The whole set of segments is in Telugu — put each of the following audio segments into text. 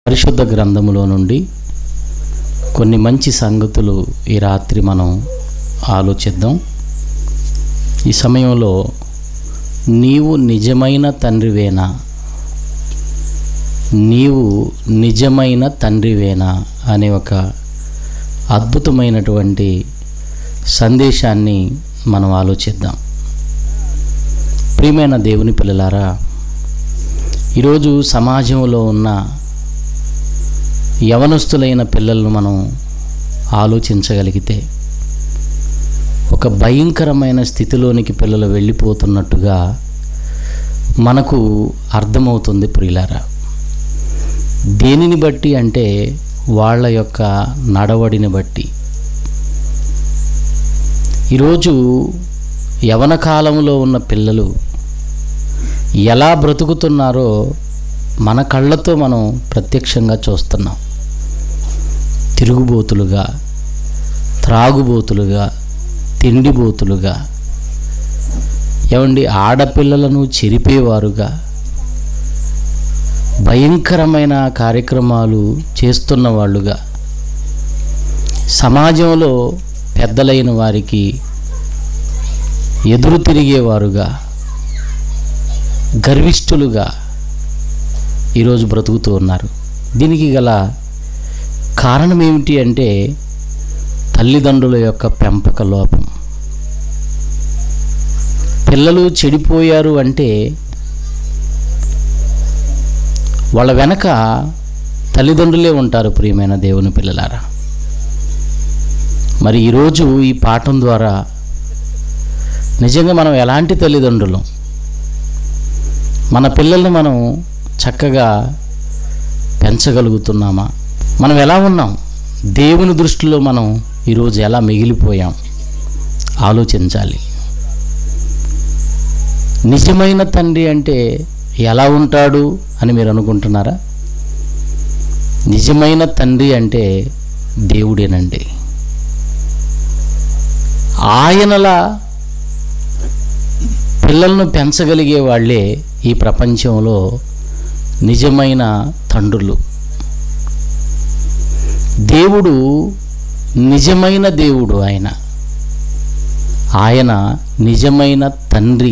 పరిశుద్ధ గ్రంథములో నుండి కొన్ని మంచి సంగతులు ఈ రాత్రి మనం ఆలోచిద్దాం ఈ సమయంలో నీవు నిజమైన తండ్రివేనా నీవు నిజమైన తండ్రివేనా అనే ఒక అద్భుతమైనటువంటి సందేశాన్ని మనం ఆలోచిద్దాం ప్రియమైన దేవుని పిల్లలారా ఈరోజు సమాజంలో ఉన్న యవనస్తులైన పిల్లలను మనం ఆలోచించగలిగితే ఒక భయంకరమైన స్థితిలోనికి పిల్లలు వెళ్ళిపోతున్నట్టుగా మనకు అర్థమవుతుంది ప్రియులారా దేనిని బట్టి అంటే వాళ్ళ యొక్క నడవడిని బట్టి ఈరోజు యవన కాలంలో ఉన్న పిల్లలు ఎలా బ్రతుకుతున్నారో మన కళ్ళతో మనం ప్రత్యక్షంగా చూస్తున్నాం తిరుగుబోతులుగా త్రాగుబోతులుగా తిండిబోతులుగా ఏమండి ఆడపిల్లలను చెరిపేవారుగా భయంకరమైన కార్యక్రమాలు చేస్తున్న వాళ్ళుగా సమాజంలో పెద్దలైన వారికి ఎదురు తిరిగేవారుగా గర్విష్ఠులుగా ఈరోజు బ్రతుకుతూ ఉన్నారు దీనికి గల కారణం ఏమిటి అంటే తల్లిదండ్రుల యొక్క పెంపక లోపం పిల్లలు చెడిపోయారు అంటే వాళ్ళ వెనక తల్లిదండ్రులే ఉంటారు ప్రియమైన దేవుని పిల్లలారా మరి ఈరోజు ఈ పాఠం ద్వారా నిజంగా మనం ఎలాంటి తల్లిదండ్రులు మన పిల్లల్ని మనం చక్కగా పెంచగలుగుతున్నామా మనం ఎలా ఉన్నాం దేవుని దృష్టిలో మనం ఈరోజు ఎలా మిగిలిపోయాం ఆలోచించాలి నిజమైన తండ్రి అంటే ఎలా ఉంటాడు అని మీరు అనుకుంటున్నారా నిజమైన తండ్రి అంటే దేవుడేనండి ఆయనలా పిల్లలను పెంచగలిగే వాళ్ళే ఈ ప్రపంచంలో నిజమైన తండ్రులు దేవుడు నిజమైన దేవుడు ఆయన ఆయన నిజమైన తండ్రి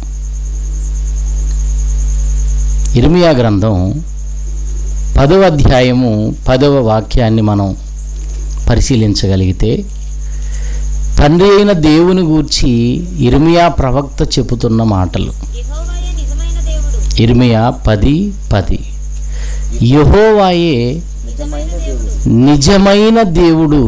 ఇర్మియా గ్రంథం పదవ అధ్యాయము పదవ వాక్యాన్ని మనం పరిశీలించగలిగితే తండ్రి అయిన దేవుని గూర్చి ఇర్మియా ప్రవక్త చెబుతున్న మాటలు యెహోవాయే నిజమైన దేవుడు ఇర్మియా పది పది యహోవాయే నిజమైన దేవుడు నిజమైన దేవుడు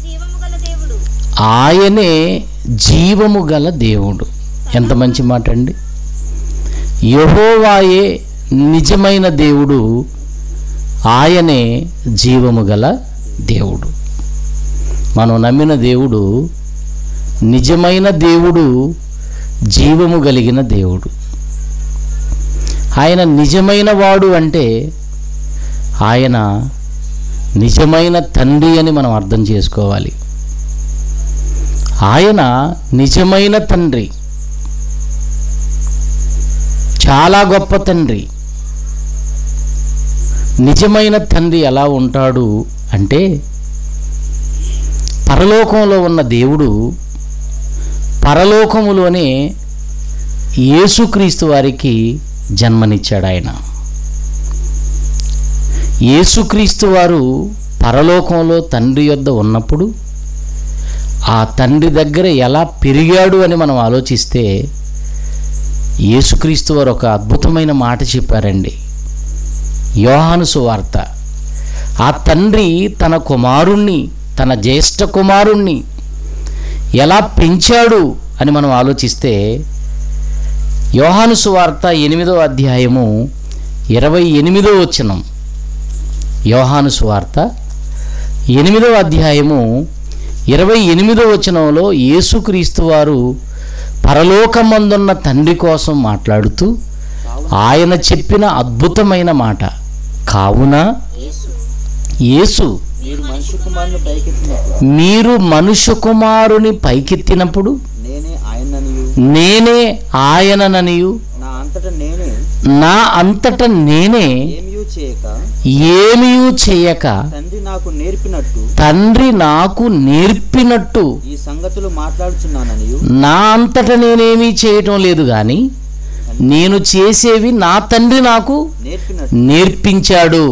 ఆయనే జీవము ఆయనే జీవము గల దేవుడు గల దేవుడు ఎంత మంచి మాట అండి యహోవాయే నిజమైన దేవుడు ఆయనే జీవము గల దేవుడు మనం నమ్మిన దేవుడు నిజమైన దేవుడు జీవము కలిగిన దేవుడు ఆయన నిజమైన వాడు అంటే ఆయన నిజమైన తండ్రి అని మనం అర్థం చేసుకోవాలి ఆయన నిజమైన తండ్రి చాలా గొప్ప తండ్రి నిజమైన తండ్రి ఎలా ఉంటాడు అంటే పరలోకంలో ఉన్న దేవుడు పరలోకములోనే యేసుక్రీస్తు వారికి జన్మనిచ్చాడు ఆయన యేసుక్రీస్తు వారు పరలోకంలో తండ్రి యొద్ద ఉన్నప్పుడు ఆ తండ్రి దగ్గర ఎలా పెరిగాడు అని మనం ఆలోచిస్తే యేసుక్రీస్తు వారు ఒక అద్భుతమైన మాట చెప్పారండి యోహాను సువార్త ఆ తండ్రి తన కుమారుణ్ణి తన జ్యేష్ఠ కుమారుణ్ణి ఎలా పెంచాడు అని మనం ఆలోచిస్తే యోహాను సువార్త ఎనిమిదో అధ్యాయము ఇరవై ఎనిమిదో వచనం యోహాను సువార్త ఎనిమిదో అధ్యాయము ఇరవై ఎనిమిదో వచనంలో యేసుక్రీస్తు వారు పరలోకమందున్న తండ్రి కోసం మాట్లాడుతూ ఆయన చెప్పిన అద్భుతమైన మాట కావున యేసు మీరు మనుష్య కుమారుని పైకెత్తినప్పుడు మీరు మనుష్య కుమారుని పైకెత్తినప్పుడు నేనే ఆయననియు నేనే ఆయనననియు నా అంతట నేనే నా అంతట నేనే ఏమియూ చేయక ఏమీ చేయక తండ్రి నాకు నేర్పినట్టు తండ్రి నాకు నేర్పినట్టు ఈ సంగతులు మాట్లాడుచున్నాననియు నా అంతట నేనేమీ చేయటం లేదు కానీ నేను చేసేవి నా తండ్రి నాకు నేర్పినట్టు నేర్పించాడు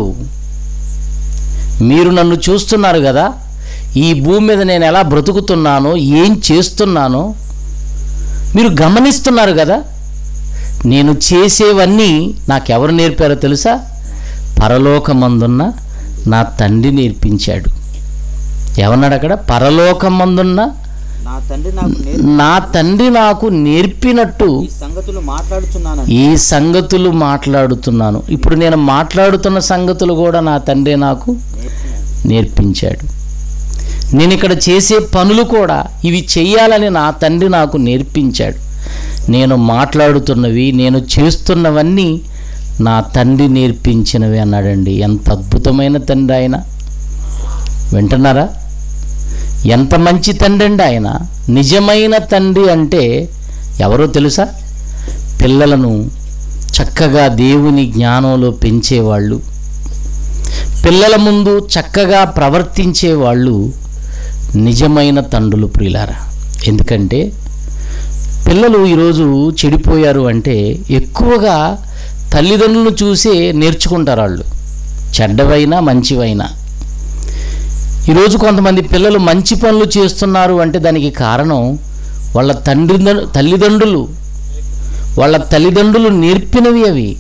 మీరు నన్ను చూస్తున్నారు కదా ఈ భూమి మీద నేను ఎలా బ్రతుకుతున్నానో ఏం చేస్తున్నానో మీరు గమనిస్తున్నారు కదా నేను చేసేవన్నీ నాకెవరు నేర్పారో తెలుసా పరలోకమందున్న నా తండ్రి నేర్పించాడు ఏమన్నాడు అక్కడ పరలోకమందున్న నా తండ్రి నాకు నేర్పి నా తండ్రి నాకు నేర్పినట్టు ఈ సంగతులు మాట్లాడుచున్నానని ఈ సంగతులు మాట్లాడుతున్నాను ఇప్పుడు నేను మాట్లాడుతున్న సంగతులు కూడా నా తండ్రి నాకు నేర్పినాడు నేర్పించాడు నేను ఇక్కడ చేసే పనులు కూడా ఇవి చెయ్యాలని నా తండ్రి నాకు నేర్పించాడు నేను మాట్లాడుతున్నవి నేను చేస్తున్నవన్నీ నా తండ్రి నేర్పించినవి అన్నాడండి ఎంత అద్భుతమైన తండ్రి ఆయన వింటున్నారా ఎంత మంచి తండ్రి అండి ఆయన నిజమైన తండ్రి అంటే ఎవరో తెలుసా పిల్లలను చక్కగా దేవుని జ్ఞానంలో పెంచేవాళ్ళు పిల్లల ముందు చక్కగా ప్రవర్తించే వాళ్ళు నిజమైన తండ్రులు ప్రియులారా ఎందుకంటే పిల్లలు ఈరోజు చెడిపోయారు అంటే ఎక్కువగా తల్లిదండ్రులను చూసే నేర్చుకుంటారు వాళ్ళు చెడ్డవైనా మంచివైనా ఈరోజు కొంతమంది పిల్లలు మంచి పనులు చేస్తున్నారు అంటే దానికి కారణం వాళ్ళ తండ్రి తల్లిదండ్రులు వాళ్ళ తల్లిదండ్రులు నేర్పినవి అవి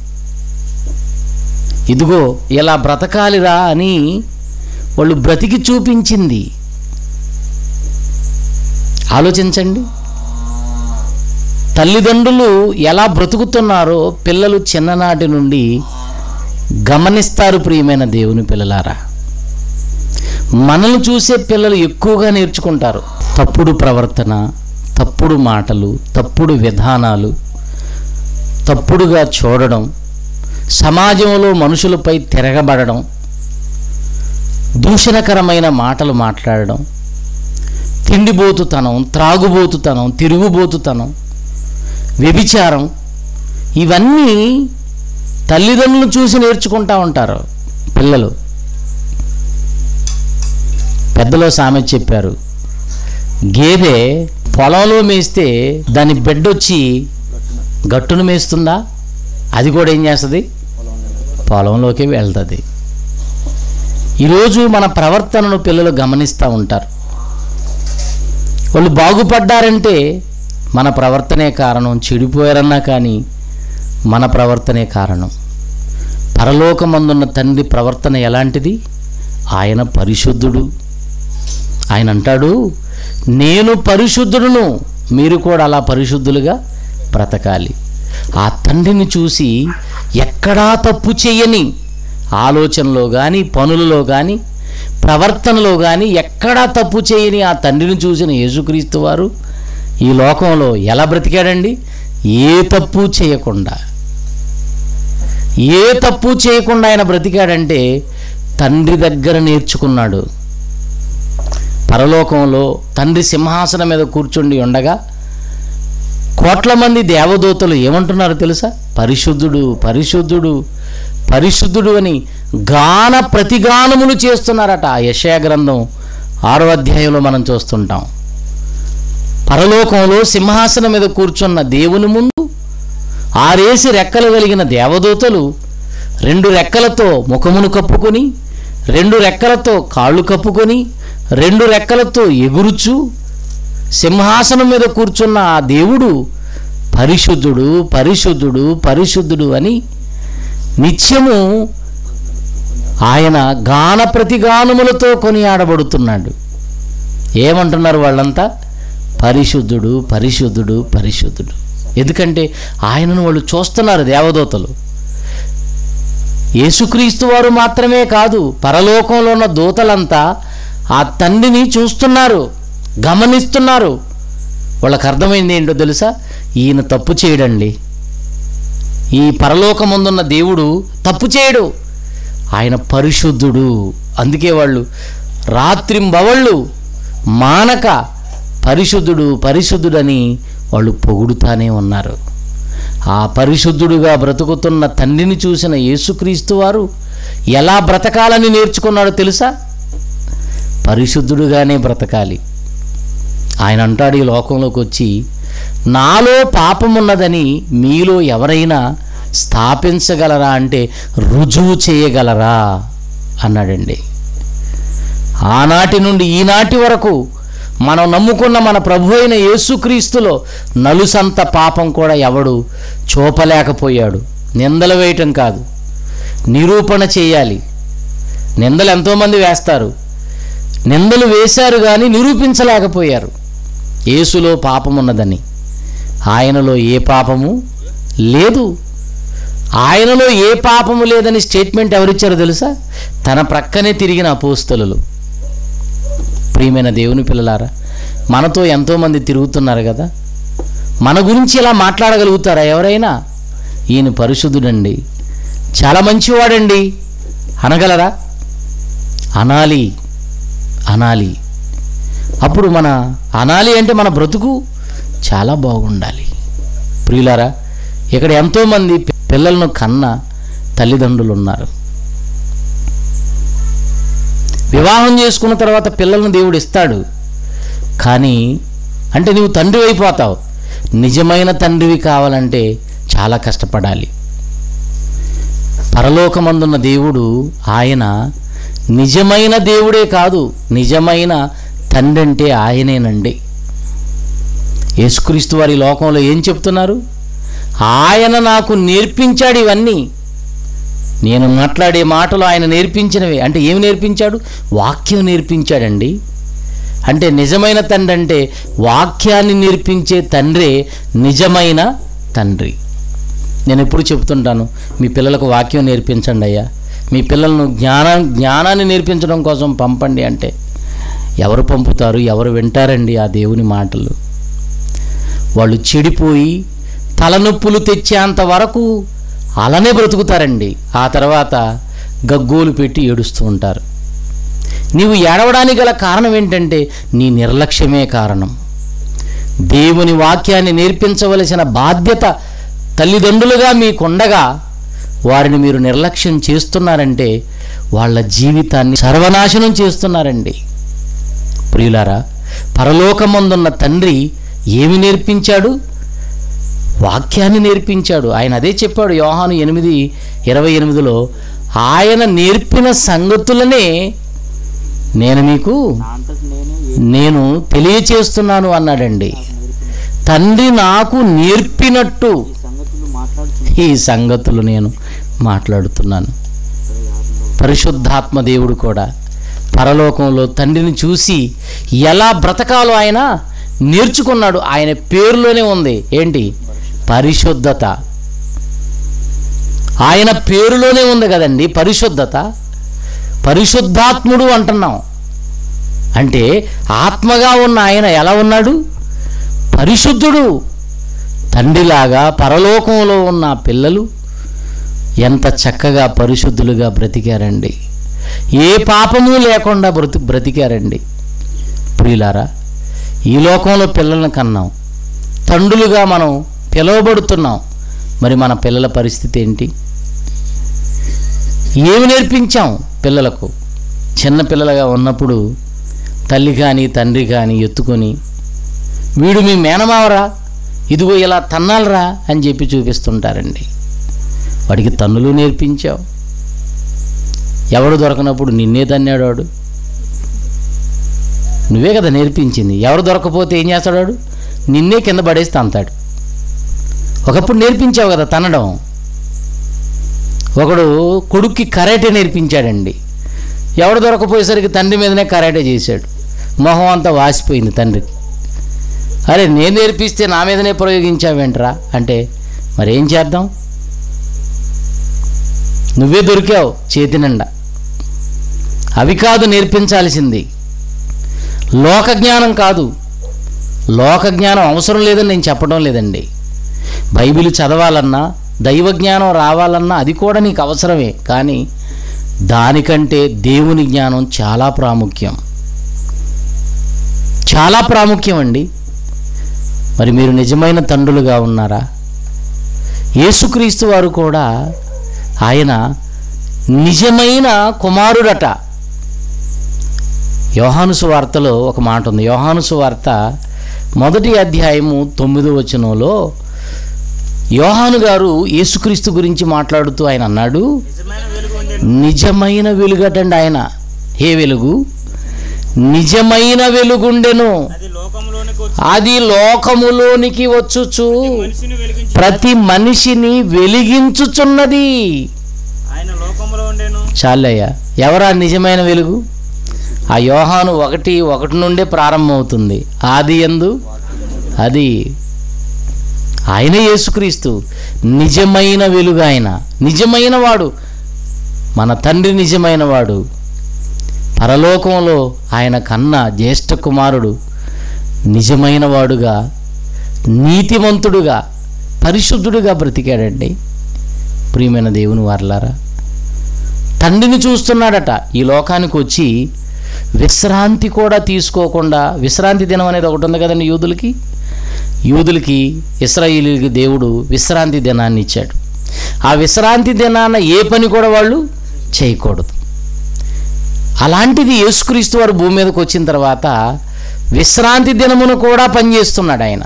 ఇదిగో ఇలా బ్రతకాలిరా అని వాళ్ళు బ్రతికి చూపించింది ఆలోచించండి తల్లిదండ్రులు ఎలా బ్రతుకుతున్నారో పిల్లలు చిన్ననాటి నుండి గమనిస్తారు ప్రియమైన దేవుని పిల్లలారా మనల్ని చూసే పిల్లలు ఎక్కువగా నేర్చుకుంటారు తప్పుడు ప్రవర్తన తప్పుడు మాటలు తప్పుడు విధానాలు తప్పుడుగా చూడడం సమాజంలో మనుషులపై తిరగబడడం దూషణకరమైన మాటలు మాట్లాడడం తిండిబోతుతనం త్రాగుబోతుతనం తిరుగుబోతుతనం వ్యభిచారం ఇవన్నీ తల్లిదండ్రులను చూసి నేర్చుకుంటా ఉంటారు పిల్లలు పెద్దలో సామెత చెప్పారు గేదె పొలంలో మేస్తే దాని బిడ్డొచ్చి గట్టును మేస్తుందా అది కూడా ఏం చేస్తుంది పొలంలోకి వెళ్తుంది ఈరోజు మన ప్రవర్తనను పిల్లలు గమనిస్తూ ఉంటారు వాళ్ళు బాగుపడ్డారంటే మన ప్రవర్తనే కారణం చెడిపోయారన్నా కానీ మన ప్రవర్తనే కారణం పరలోకమందున్న తండ్రి ప్రవర్తన ఎలాంటిది ఆయన పరిశుద్ధుడు ఆయన అంటాడు నేను పరిశుద్ధుడును మీరు కూడా అలా పరిశుద్ధులుగా బ్రతకాలి ఆ తండ్రిని చూసి ఎక్కడా తప్పు చేయని ఆలోచనలో కానీ పనులలో కానీ ప్రవర్తనలో కానీ ఎక్కడా తప్పు చేయని ఆ తండ్రిని చూసిన యేసుక్రీస్తు వారు ఈ లోకంలో ఎలా బ్రతికాడండి ఏ తప్పు చేయకుండా ఏ తప్పు చేయకుండా ఆయన బ్రతికాడంటే తండ్రి దగ్గర నేర్చుకున్నాడు పరలోకంలో తండ్రి సింహాసనం మీద కూర్చుండి ఉండగా కోట్ల మంది దేవదూతలు ఏమంటున్నారు తెలుసా పరిశుద్ధుడు పరిశుద్ధుడు పరిశుద్ధుడు అని గాన ప్రతిగానములు చేస్తున్నారట ఆ యశయ గ్రంథం ఆరో అధ్యాయంలో మనం చూస్తుంటాం పరలోకంలో సింహాసనం మీద కూర్చున్న దేవుని ముందు ఆరేసి రెక్కలు కలిగిన దేవదూతలు రెండు రెక్కలతో ముఖమును కప్పుకొని రెండు రెక్కలతో కాళ్ళు కప్పుకొని రెండు రెక్కలతో ఎగురుచు సింహాసనం మీద కూర్చున్న ఆ దేవుడు పరిశుద్ధుడు పరిశుద్ధుడు పరిశుద్ధుడు అని నిత్యము ఆయన గాన ప్రతిగానములతో కొనియాడబడుతున్నాడు ఏమంటున్నారు వాళ్ళంతా పరిశుద్ధుడు పరిశుద్ధుడు పరిశుద్ధుడు ఎందుకంటే ఆయనను వాళ్ళు చూస్తున్నారు దేవదూతలు యేసుక్రీస్తు వారు మాత్రమే కాదు పరలోకంలో ఉన్న దూతలంతా ఆ తండ్రిని చూస్తున్నారు గమనిస్తున్నారు వాళ్ళకి అర్థమైంది ఏంటో తెలుసా ఈయన తప్పు చేయడండి ఈ పరలోకముందున్న దేవుడు తప్పు చేయడు ఆయన పరిశుద్ధుడు అందుకే వాళ్ళు రాత్రింబవళ్ళు మానక పరిశుద్ధుడు పరిశుద్ధుడని వాళ్ళు పొగుడుతానే ఉన్నారు ఆ పరిశుద్ధుడుగా బ్రతుకుతున్న తండ్రిని చూసిన యేసుక్రీస్తు వారు ఎలా బ్రతకాలని నేర్చుకున్నాడో తెలుసా పరిశుద్ధుడుగానే బ్రతకాలి ఆయన అంటాడు ఈ లోకంలోకి వచ్చి నాలో పాపమున్నదని మీలో ఎవరైనా స్థాపించగలరా అంటే రుజువు చేయగలరా అన్నాడండి ఆనాటి నుండి ఈనాటి వరకు మనం నమ్ముకున్న మన ప్రభు అయిన యేసుక్రీస్తులో నలుసంత పాపం కూడా ఎవడు చూపలేకపోయాడు నిందలు వేయటం కాదు నిరూపణ చేయాలి నిందలు ఎంతోమంది వేస్తారు నిందలు వేశారు కానీ నిరూపించలేకపోయారు యేసులో పాపం ఉన్నదని ఆయనలో ఏ పాపము లేదు ఆయనలో ఏ పాపము లేదని స్టేట్మెంట్ ఎవరిచ్చారో తెలుసా తన ప్రక్కనే తిరిగిన అపోస్తలు ప్రియమైన దేవుని పిల్లలారా మనతో ఎంతోమంది తిరుగుతున్నారు కదా మన గురించి ఇలా మాట్లాడగలుగుతారా ఎవరైనా ఈయన పరిశుద్ధుడండి చాలా మంచివాడండి అనగలరా అనాలి అనాలి అప్పుడు మన అనాలి అంటే మన బ్రతుకు చాలా బాగుండాలి ప్రియులారా ఇక్కడ ఎంతోమంది పిల్లలను కన్న తల్లిదండ్రులు ఉన్నారు వివాహం చేసుకున్న తర్వాత పిల్లలను దేవుడు ఇస్తాడు కానీ అంటే నువ్వు తండ్రి అయిపోతావు నిజమైన తండ్రివి కావాలంటే చాలా కష్టపడాలి పరలోకమందున్న దేవుడు ఆయన నిజమైన దేవుడే కాదు నిజమైన తండ్రి అంటే ఆయనేనండి యేసుక్రీస్తు వారి లోకంలో ఏం చెప్తున్నారు ఆయన నాకు నేర్పించాడు ఇవన్నీ నేను మాట్లాడే మాటలు ఆయన నేర్పించినవి అంటే ఏమి నేర్పించాడు వాక్యం నేర్పించాడండి అంటే నిజమైన తండ్రి అంటే వాక్యాన్ని నేర్పించే తండ్రే నిజమైన తండ్రి నేను ఎప్పుడు చెప్తుంటాను మీ పిల్లలకు వాక్యం నేర్పించండి అయ్యా మీ పిల్లలను జ్ఞాన జ్ఞానాన్ని నేర్పించడం కోసం పంపండి అంటే ఎవరు పంపుతారు ఎవరు వింటారండి ఆ దేవుని మాటలు వాళ్ళు చెడిపోయి తలనొప్పులు తెచ్చేంత వరకు అలానే బ్రతుకుతారండి ఆ తర్వాత గగ్గోలు పెట్టి ఏడుస్తూ ఉంటారు నీవు ఏడవడానికి గల కారణం ఏంటంటే నీ నిర్లక్ష్యమే కారణం దేవుని వాక్యాన్ని నేర్పించవలసిన బాధ్యత తల్లిదండ్రులుగా మీకుండగా వారిని మీరు నిర్లక్ష్యం చేస్తున్నారంటే వాళ్ళ జీవితాన్ని సర్వనాశనం చేస్తున్నారండి ప్రియులారా పరలోకమందున్న తండ్రి ఏమి నేర్పించాడు వాక్యాన్ని నేర్పించాడు ఆయన అదే చెప్పాడు యోహాను ఎనిమిది ఇరవై ఎనిమిదిలో ఆయన నేర్పిన సంగతులనే నేను మీకు నా అంతటి నేనే ఏ నేను తెలియచేస్తున్నాను అన్నాడండి నేర్పిన తండ్రి నాకు నేర్పినట్టు ఈ సంగతులు మాట్లాడుచున్న ఈ సంగతులు నేను మాట్లాడుతున్నాను పరిశుద్ధాత్మ దేవుడు కూడా పరలోకంలో తండ్రిని చూసి ఎలా బ్రతకాలో ఆయన నేర్చుకున్నాడు ఆయన పేరులోనే ఉంది ఏంటి పరిశుద్ధత ఆయన పేరులోనే ఉంది కదండి పరిశుద్ధత పరిశుద్ధాత్ముడు అంటున్నాం అంటే ఆత్మగా ఉన్న ఆయన ఎలా ఉన్నాడు పరిశుద్ధుడు తండ్రిలాగా పరలోకంలో ఉన్న పిల్లలు ఎంత చక్కగా పరిశుద్ధులుగా బ్రతికారండి ఏ పాపము లేకుండా బ్రతి బ్రతికారండి ప్రియులారా ఈ లోకంలో పిల్లల్ని కన్నాం తండ్రులుగా మనం పిలువబడుతున్నాం మరి మన పిల్లల పరిస్థితి ఏంటి ఏమి నేర్పించాం పిల్లలకు చిన్న పిల్లలుగా ఉన్నప్పుడు తల్లి కానీ తండ్రి కానీ ఎత్తుకొని వీడు మీ మేనమావరా ఇదిగో ఇలా తన్నాలరా అని చెప్పి చూపిస్తుంటారండి వాడికి తన్నులు నేర్పించావు ఎవడు దొరకనప్పుడు నిన్నే తన్నాడు వాడు నువ్వే కదా నేర్పించింది ఎవరు దొరకపోతే ఏం చేస్తాడు వాడు నిన్నే కింద పడేసి తంతాడు ఒకప్పుడు నేర్పించావు కదా తనడం ఒకడు కొడుక్కి కరాటే నేర్పించాడండి ఎవడు దొరకపోయేసరికి తండ్రి మీదనే కరాటే చేశాడు మొహం అంతా వాసిపోయింది తండ్రికి అరే నేను నేర్పిస్తే నా మీదనే ప్రయోగించావేంట్రా అంటే మరి ఏం చేద్దాం నువ్వే దొరికావు చేతి నిండా అవి కాదు నేర్పించాల్సింది లోక జ్ఞానం కాదు లోక జ్ఞానం అవసరం లేదని నేను చెప్పడం లేదండి బైబిల్ చదవాలన్నా దైవ జ్ఞానం రావాలన్నా అది కూడా నీకు అవసరమే కానీ దానికంటే దేవుని జ్ఞానం చాలా ప్రాముఖ్యం చాలా ప్రాముఖ్యం అండి మరి మీరు నిజమైన తండ్రులుగా ఉన్నారా యేసుక్రీస్తు వారు కూడా ఆయన నిజమైన కుమారుడట యోహాను సువార్తలో ఒక మాట ఉంది యోహాను సువార్త మొదటి అధ్యాయము తొమ్మిదో వచనంలో యోహాను గారు యేసుక్రీస్తు గురించి మాట్లాడుతూ ఆయన అన్నాడు నిజమైన వెలుగు ఉంది నిజమైన వెలుగటండి ఆయన ఏ వెలుగు నిజమైన వెలుగుండెను అది లోకంలోనికి వచ్చి అది లోకములోనికి వచ్చుచు మనిషిని వెలిగించి ప్రతి మనిషిని వెలిగించుచున్నది ఆయన లోకంలో ఉండేను చాలయ్యా ఎవరా నిజమైన వెలుగు ఆ యోహాను ఒకటి ఒకటి నుండే ప్రారంభమవుతుంది ఆది ఎందు అది ఆయన యేసుక్రీస్తు నిజమైన వెలుగు ఆయన నిజమైన వాడు మన తండ్రి నిజమైన వాడు పరలోకంలో ఆయన కన్నా జ్యేష్ఠ కుమారుడు నిజమైన వాడుగా నీతిమంతుడుగా పరిశుద్ధుడుగా బ్రతికాడండి ప్రియమైన దేవుని వారలారా తండ్రిని చూస్తున్నాడట ఈ లోకానికి వచ్చి విశ్రాంతి కూడా తీసుకోకుండా విశ్రాంతి దినం అనేది ఒకటి ఉంది కదండి యూదులకి యూదులకి ఇస్రాయిలీలకి దేవుడు విశ్రాంతి దినాన్ని ఇచ్చాడు ఆ విశ్రాంతి దినాన ఏ పని కూడా వాళ్ళు చేయకూడదు అలాంటిది యేసుక్రీస్తు వారు భూమి మీదకి వచ్చిన తర్వాత విశ్రాంతి దినమును కూడా పనిచేస్తున్నాడు ఆయన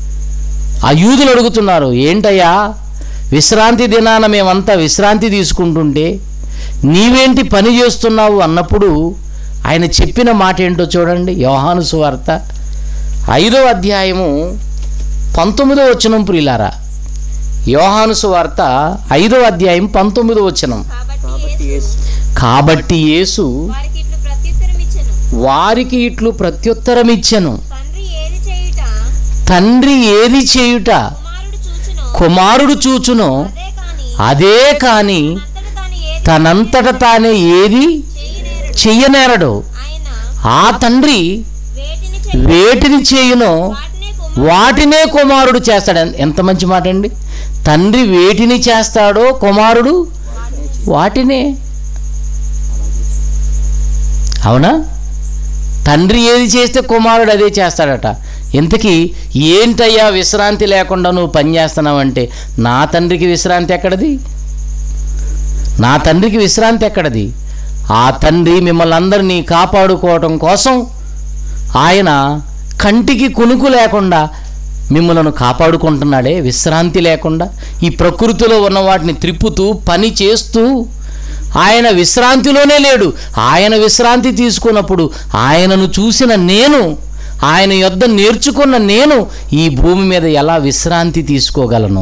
ఆ యూదులు అడుగుతున్నారు ఏంటయ్యా విశ్రాంతి దినాన మేమంతా విశ్రాంతి తీసుకుంటుంటే నీవేంటి పని చేస్తున్నావు అన్నప్పుడు ఆయన చెప్పిన మాట ఏంటో చూడండి యోహాను సువార్త ఐదో అధ్యాయము పంతొమ్మిదో వచనం ప్రియులారా యోహాను సువార్త ఐదో అధ్యాయం పంతొమ్మిదో వచనం కాబట్టి యేసు కాబట్టి యేసు వారికి ఇట్లు ప్రత్యుత్తరం ఇచ్చెను వారికి ఇట్లు ప్రత్యుత్తరం ఇచ్చెను తండ్రి ఏది చేయుట తండ్రి ఏది చేయుట కుమారుడు చూచునో కుమారుడు చూచునో అదే కాని అదే కాని అంతట తాను ఏది తనంతట తానే ఏది చేయనేరడు చెయ్యనేరడు ఆయన ఆ తండ్రి వేటిని చెయ్యి వేటిని చేయునో వాటినే కుమారుడు వాటినే కుమారుడు చేస్తాడు ఎన్- ఎంత మంచి మాట అండి తండ్రి వేటిని చేస్తాడో కుమారుడు వాటినే అవునా తండ్రి ఏది చేస్తే కుమారుడు అదే చేస్తాడట ఇంతకీ ఏంటయ్యా విశ్రాంతి లేకుండా నువ్వు పని చేస్తున్నావంటే నా తండ్రికి విశ్రాంతి ఎక్కడది నా తండ్రికి విశ్రాంతి ఎక్కడది ఆ తండ్రి మిమ్మల్ని అందరినీ కాపాడుకోవటం కోసం ఆయన కంటికి కునుకు లేకుండా మిమ్మలను కాపాడుకుంటున్నాడే విశ్రాంతి లేకుండా ఈ ప్రకృతిలో ఉన్న వాటిని త్రిప్పుతూ పని చేస్తూ ఆయన విశ్రాంతిలోనే లేడు ఆయన విశ్రాంతి తీసుకున్నప్పుడు ఆయనను చూసిన నేను ఆయన యొద్ద నేర్చుకున్న నేను ఈ భూమి మీద ఎలా విశ్రాంతి తీసుకోగలను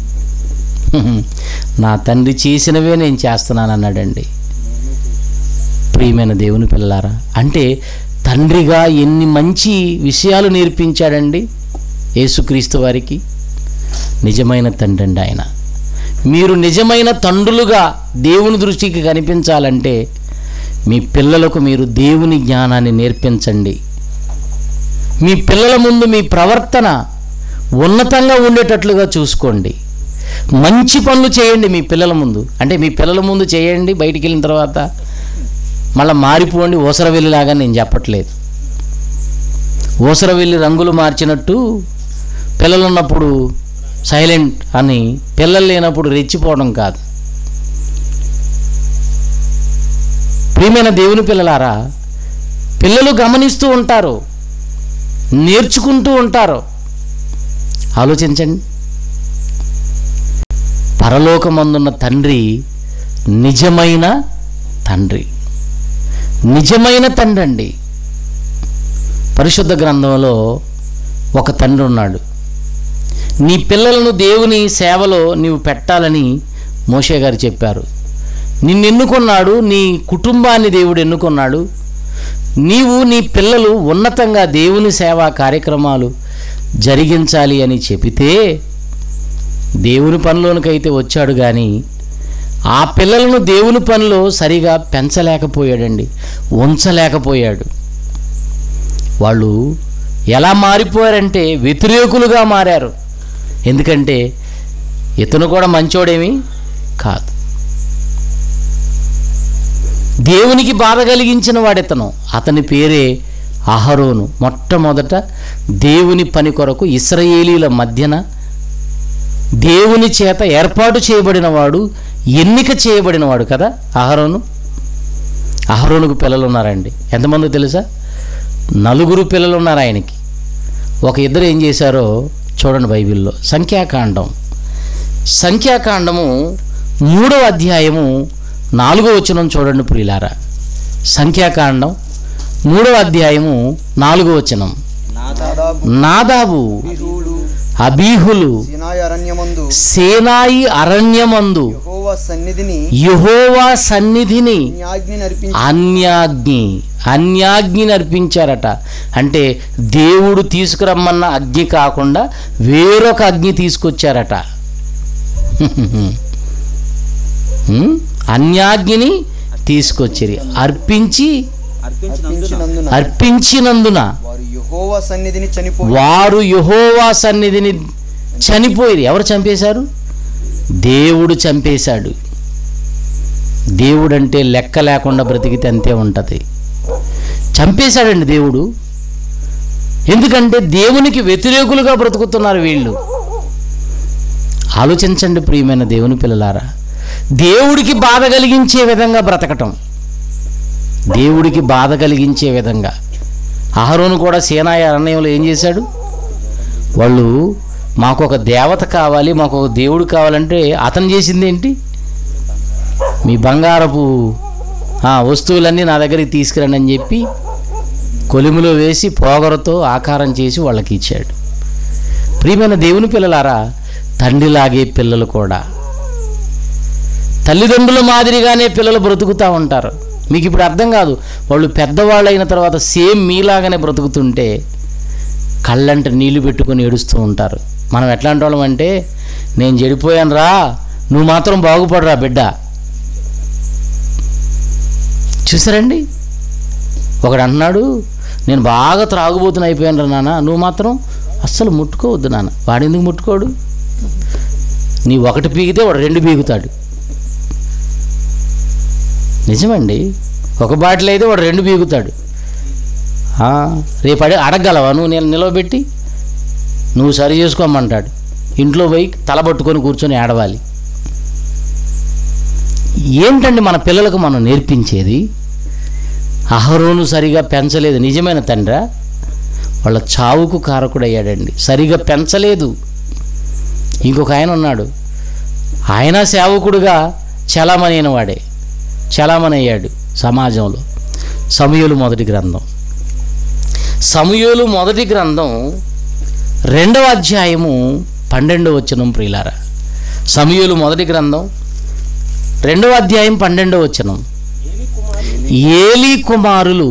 నా తండ్రి చేసినవే నేను చేస్తున్నాను అన్నాడండి ప్రియమైన దేవుని పిల్లారా అంటే తండ్రిగా ఎన్ని మంచి విషయాలు నేర్పించాడండి యేసుక్రీస్తు వారికి నిజమైన తండ్రి అండి ఆయన మీరు నిజమైన తండ్రులుగా దేవుని దృష్టికి కనిపించాలంటే మీ పిల్లలకు మీరు దేవుని జ్ఞానాన్ని నేర్పించండి మీ పిల్లల ముందు మీ ప్రవర్తన ఉన్నతంగా ఉండేటట్లుగా చూసుకోండి మంచి పనులు చేయండి మీ పిల్లల ముందు అంటే మీ పిల్లల ముందు చేయండి బయటికి వెళ్ళిన తర్వాత మళ్ళీ మారిపోండి ఊసరవెల్లిలాగా నేను చెప్పట్లేదు ఊసరవెల్లి రంగులు మార్చినట్టు పిల్లలు ఉన్నప్పుడు సైలెంట్ అని పిల్లలు లేనప్పుడు రెచ్చిపోవడం కాదు ప్రియమైన దేవుని పిల్లలారా పిల్లలు గమనిస్తూ ఉంటారు నేర్చుకుంటూ ఉంటారు ఆలోచించండి పరలోకమందున్న తండ్రి నిజమైన తండ్రి నిజమైన తండ్రి అండి పరిశుద్ధ గ్రంథంలో ఒక తండ్రి ఉన్నాడు నీ పిల్లలను దేవుని సేవలో నీవు పెట్టాలని మోషే గారు చెప్పారు నిన్ను ఎన్నుకున్నాడు నీ కుటుంబాన్ని దేవుడు ఎన్నుకున్నాడు నీవు నీ పిల్లలు ఉన్నతంగా దేవుని సేవా కార్యక్రమాలు జరిగించాలి అని చెబితే దేవుని పనిలోనికైతే వచ్చాడు కానీ ఆ పిల్లలను దేవుని పనిలో సరిగా పెంచలేకపోయాడండి ఉంచలేకపోయాడు వాళ్ళు ఎలా మారిపోయారంటే వ్యతిరేకులుగా మారారు ఎందుకంటే ఇతను కూడా మంచోడేమి కాదు దేవునికి బాధ కలిగించిన వాడితను అతని పేరే అహరోను మొట్టమొదట దేవుని పని కొరకు ఇస్రాయేలీల మధ్యన దేవుని చేత ఏర్పాటు చేయబడిన వాడు ఎన్నిక చేయబడినవాడు కదా అహరోను అహరోనుకు పిల్లలు ఉన్నారండి ఎంతమంది తెలుసా నలుగురు పిల్లలు ఉన్నారు ఆయనకి ఒక ఇద్దరు ఏం చేశారో చూడండి బైబిల్లో సంఖ్యాకాండం సంఖ్యాకాండము మూడవ అధ్యాయము నాలుగో వచనం చూడండి ప్రియులారా సంఖ్యాకాండం మూడవ అధ్యాయము నాలుగో వచనం నాదాబు నాదాబు బిహూలు అబీహులు సినాయి అరణ్యమందు సేనాయి అరణ్యమందు యెహోవా సన్నిధిని యహోవా సన్నిధిని న్యాజ్ఞ నడిపించి అన్యాగ్ని అన్యాగ్ని నర్పించారట అంటే దేవుడు తీసుకురమ్మన్న అగ్ని కాకుండా వేరొక అగ్ని తీసుకొచ్చారట హ్మ్? అన్యాగ్నిని తీసుకొచ్చిరి అర్పించి అర్పించినందున అర్పించినందున వారు యెహోవా సన్నిధిని చనిపోయి వారు యహోవా సన్నిధిని చనిపోయి ఎవరు చంపేశారు దేవుడు చంపేశాడు దేవుడంటే లెక్క లేకుండా బ్రతికితే అంతే ఉంటుంది చంపేశాడండి దేవుడు ఎందుకంటే దేవునికి వ్యతిరేకులుగా బ్రతుకుతున్నారు వీళ్ళు ఆలోచించండి ప్రియమైన దేవుని పిల్లలారా దేవుడికి బాధ కలిగించే విధంగా బ్రతకటం దేవుడికి బాధ కలిగించే విధంగా అహరోను కూడా సేనాయ అరణ్యంలో ఏం చేశాడు వాళ్ళు మాకు ఒక దేవత కావాలి మాకు ఒక దేవుడు కావాలంటే అతను చేసింది ఏంటి మీ బంగారపు ఆ, వస్తువులన్నీ నా దగ్గరికి తీసుకురండి అని చెప్పి కొలిమిలో వేసి పోగరతో ఆకారం చేసి వాళ్ళకి ఇచ్చాడు ప్రియమైన దేవుని పిల్లలారా తండ్రిలాగే పిల్లలు కూడా తల్లిదండ్రుల మాదిరిగానే పిల్లలు బ్రతుకుతూ ఉంటారు మీకు ఇప్పుడు అర్థం కాదు వాళ్ళు పెద్దవాళ్ళు అయిన తర్వాత సేమ్ మీలాగానే బ్రతుకుతుంటే కళ్ళంట నీళ్లు పెట్టుకొని ఏడుస్తూ ఉంటారు మనం ఎట్లాంటి వాళ్ళం అంటే నేను చెడిపోయాను రా నువ్వు మాత్రం బాగుపడరా బిడ్డ చూసారండి ఒకడు అన్నాడు నేను బాగా త్రాగుబోతున్న అయిపోయాను రా నాన్న నువ్వు మాత్రం అస్సలు ముట్టుకోవద్దు నాన్న వాడు ఎందుకు ముట్టుకోడు నీ ఒకటి పీకితే వాడు రెండు పీకుతాడు నిజమండి ఒక బాటిల్ అయితే వాడు రెండు పీకుతాడు ఆ, రేపు అడి అడగలవా నువ్వు నేను నిలవబెట్టి నువ్వు సరి చేసుకోమంటాడు ఇంట్లో పోయి తల పట్టుకొని కూర్చొని ఏడవాలి ఏంటండి మన పిల్లలకు మనం నేర్పించేది అహరోను సరిగా పెంచలేదు నిజమైన తండ్రా వాళ్ళ చావుకు కారకుడయ్యాడండి సరిగా పెంచలేదు ఇంకొక ఆయన ఉన్నాడు ఆయన సేవకుడుగా చలామణి వాడే చలామణి అయ్యాడు సమాజంలో సమయులు మొదటి గ్రంథం సమయులు మొదటి గ్రంథం రెండవ అధ్యాయము పన్నెండవ వచనం ప్రియులారా సమయులు మొదటి గ్రంథం రెండవ అధ్యాయం పన్నెండవ వచనం ఏలీ కుమారులు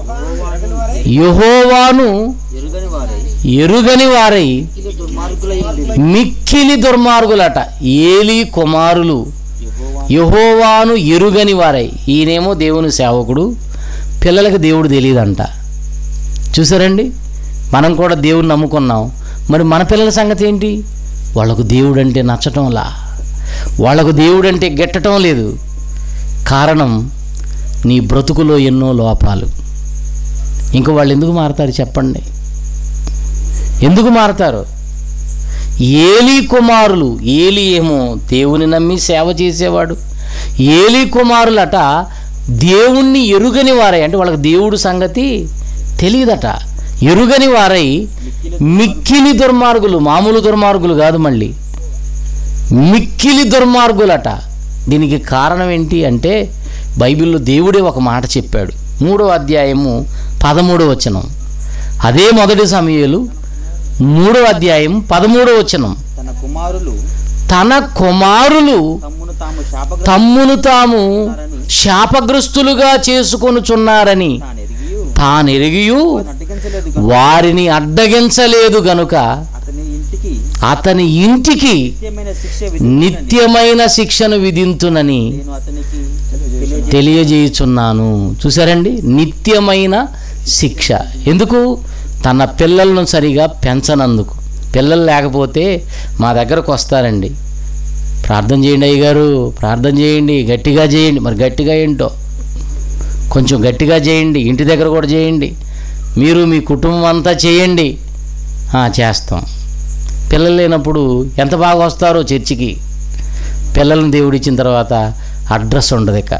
యహోవాను ఎరుగని వారై ఎరుగని వారై మిక్కిలి దుర్మార్గులై ఉండి మిక్కిలి దుర్మార్గులట ఏలీ కుమారులు యెహోవా యహోవాను ఎరుగని వారై ఈయనేమో దేవుని సేవకుడు పిల్లలకు దేవుడు తెలియదంట చూసారండి మనం కూడా దేవుడిని నమ్ముకున్నాం మరి మన పిల్లల సంగతి ఏంటి వాళ్ళకు దేవుడు అంటే నచ్చటంలా వాళ్ళకు దేవుడు అంటే గెట్టడం లేదు కారణం నీ బ్రతుకులో ఎన్నో లోపాలు ఇంక వాళ్ళు ఎందుకు మారతారు చెప్పండి ఎందుకు మారతారు ఏలీ కుమారులు ఏలి ఏమో దేవుని నమ్మి సేవ చేసేవాడు ఏలీ కుమారులట దేవుణ్ణి ఎరుగని వారై అంటే వాళ్ళకి దేవుడు సంగతి తెలియదట ఎరుగని వారై మిక్కిలి దుర్మార్గులు మామూలు దుర్మార్గులు కాదు మళ్ళీ మిక్కిలి దుర్మార్గులట దీనికి కారణం ఏంటి అంటే బైబిల్లో దేవుడే ఒక మాట చెప్పాడు మూడో అధ్యాయము పదమూడో వచనం అదే మొదటి సమయాలు మూడో అధ్యాయం పదమూడో వచనం తన కుమారులు తన కుమారులు తమ్మును తాము శాపగ్రస్తులని తమ్మును తాము శాపగ్రస్తులుగా చేసుకొనుచున్నారని తానెరిగియు తానెరిగియు అడ్డగించలేదు గనుక వారిని అడ్డగించలేదు గనుక అతని ఇంటికి అతని ఇంటికి నిత్యమైన శిక్ష విధించునని నిత్యమైన శిక్షను విధింతునని నేను అతనికి తెలియజేస్తున్నాను. తెలియజేయుచున్నాను చూసారండి నిత్యమైన శిక్ష ఎందుకు తన పిల్లలను సరిగా పెంచనందుకు పిల్లలు లేకపోతే మా దగ్గరకు వస్తారండి ప్రార్థన చేయండి అయ్యగారు ప్రార్థన చేయండి గట్టిగా చేయండి మరి గట్టిగా ఏంటో కొంచెం గట్టిగా చేయండి ఇంటి దగ్గర కూడా చేయండి మీరు మీ కుటుంబం అంతా చేయండి ఆ, చేస్తాం పిల్లలు లేనప్పుడు ఎంత బాగా వస్తారో చర్చికి పిల్లల్ని దేవుడు ఇచ్చిన తర్వాత అడ్రస్ ఉండదు ఇక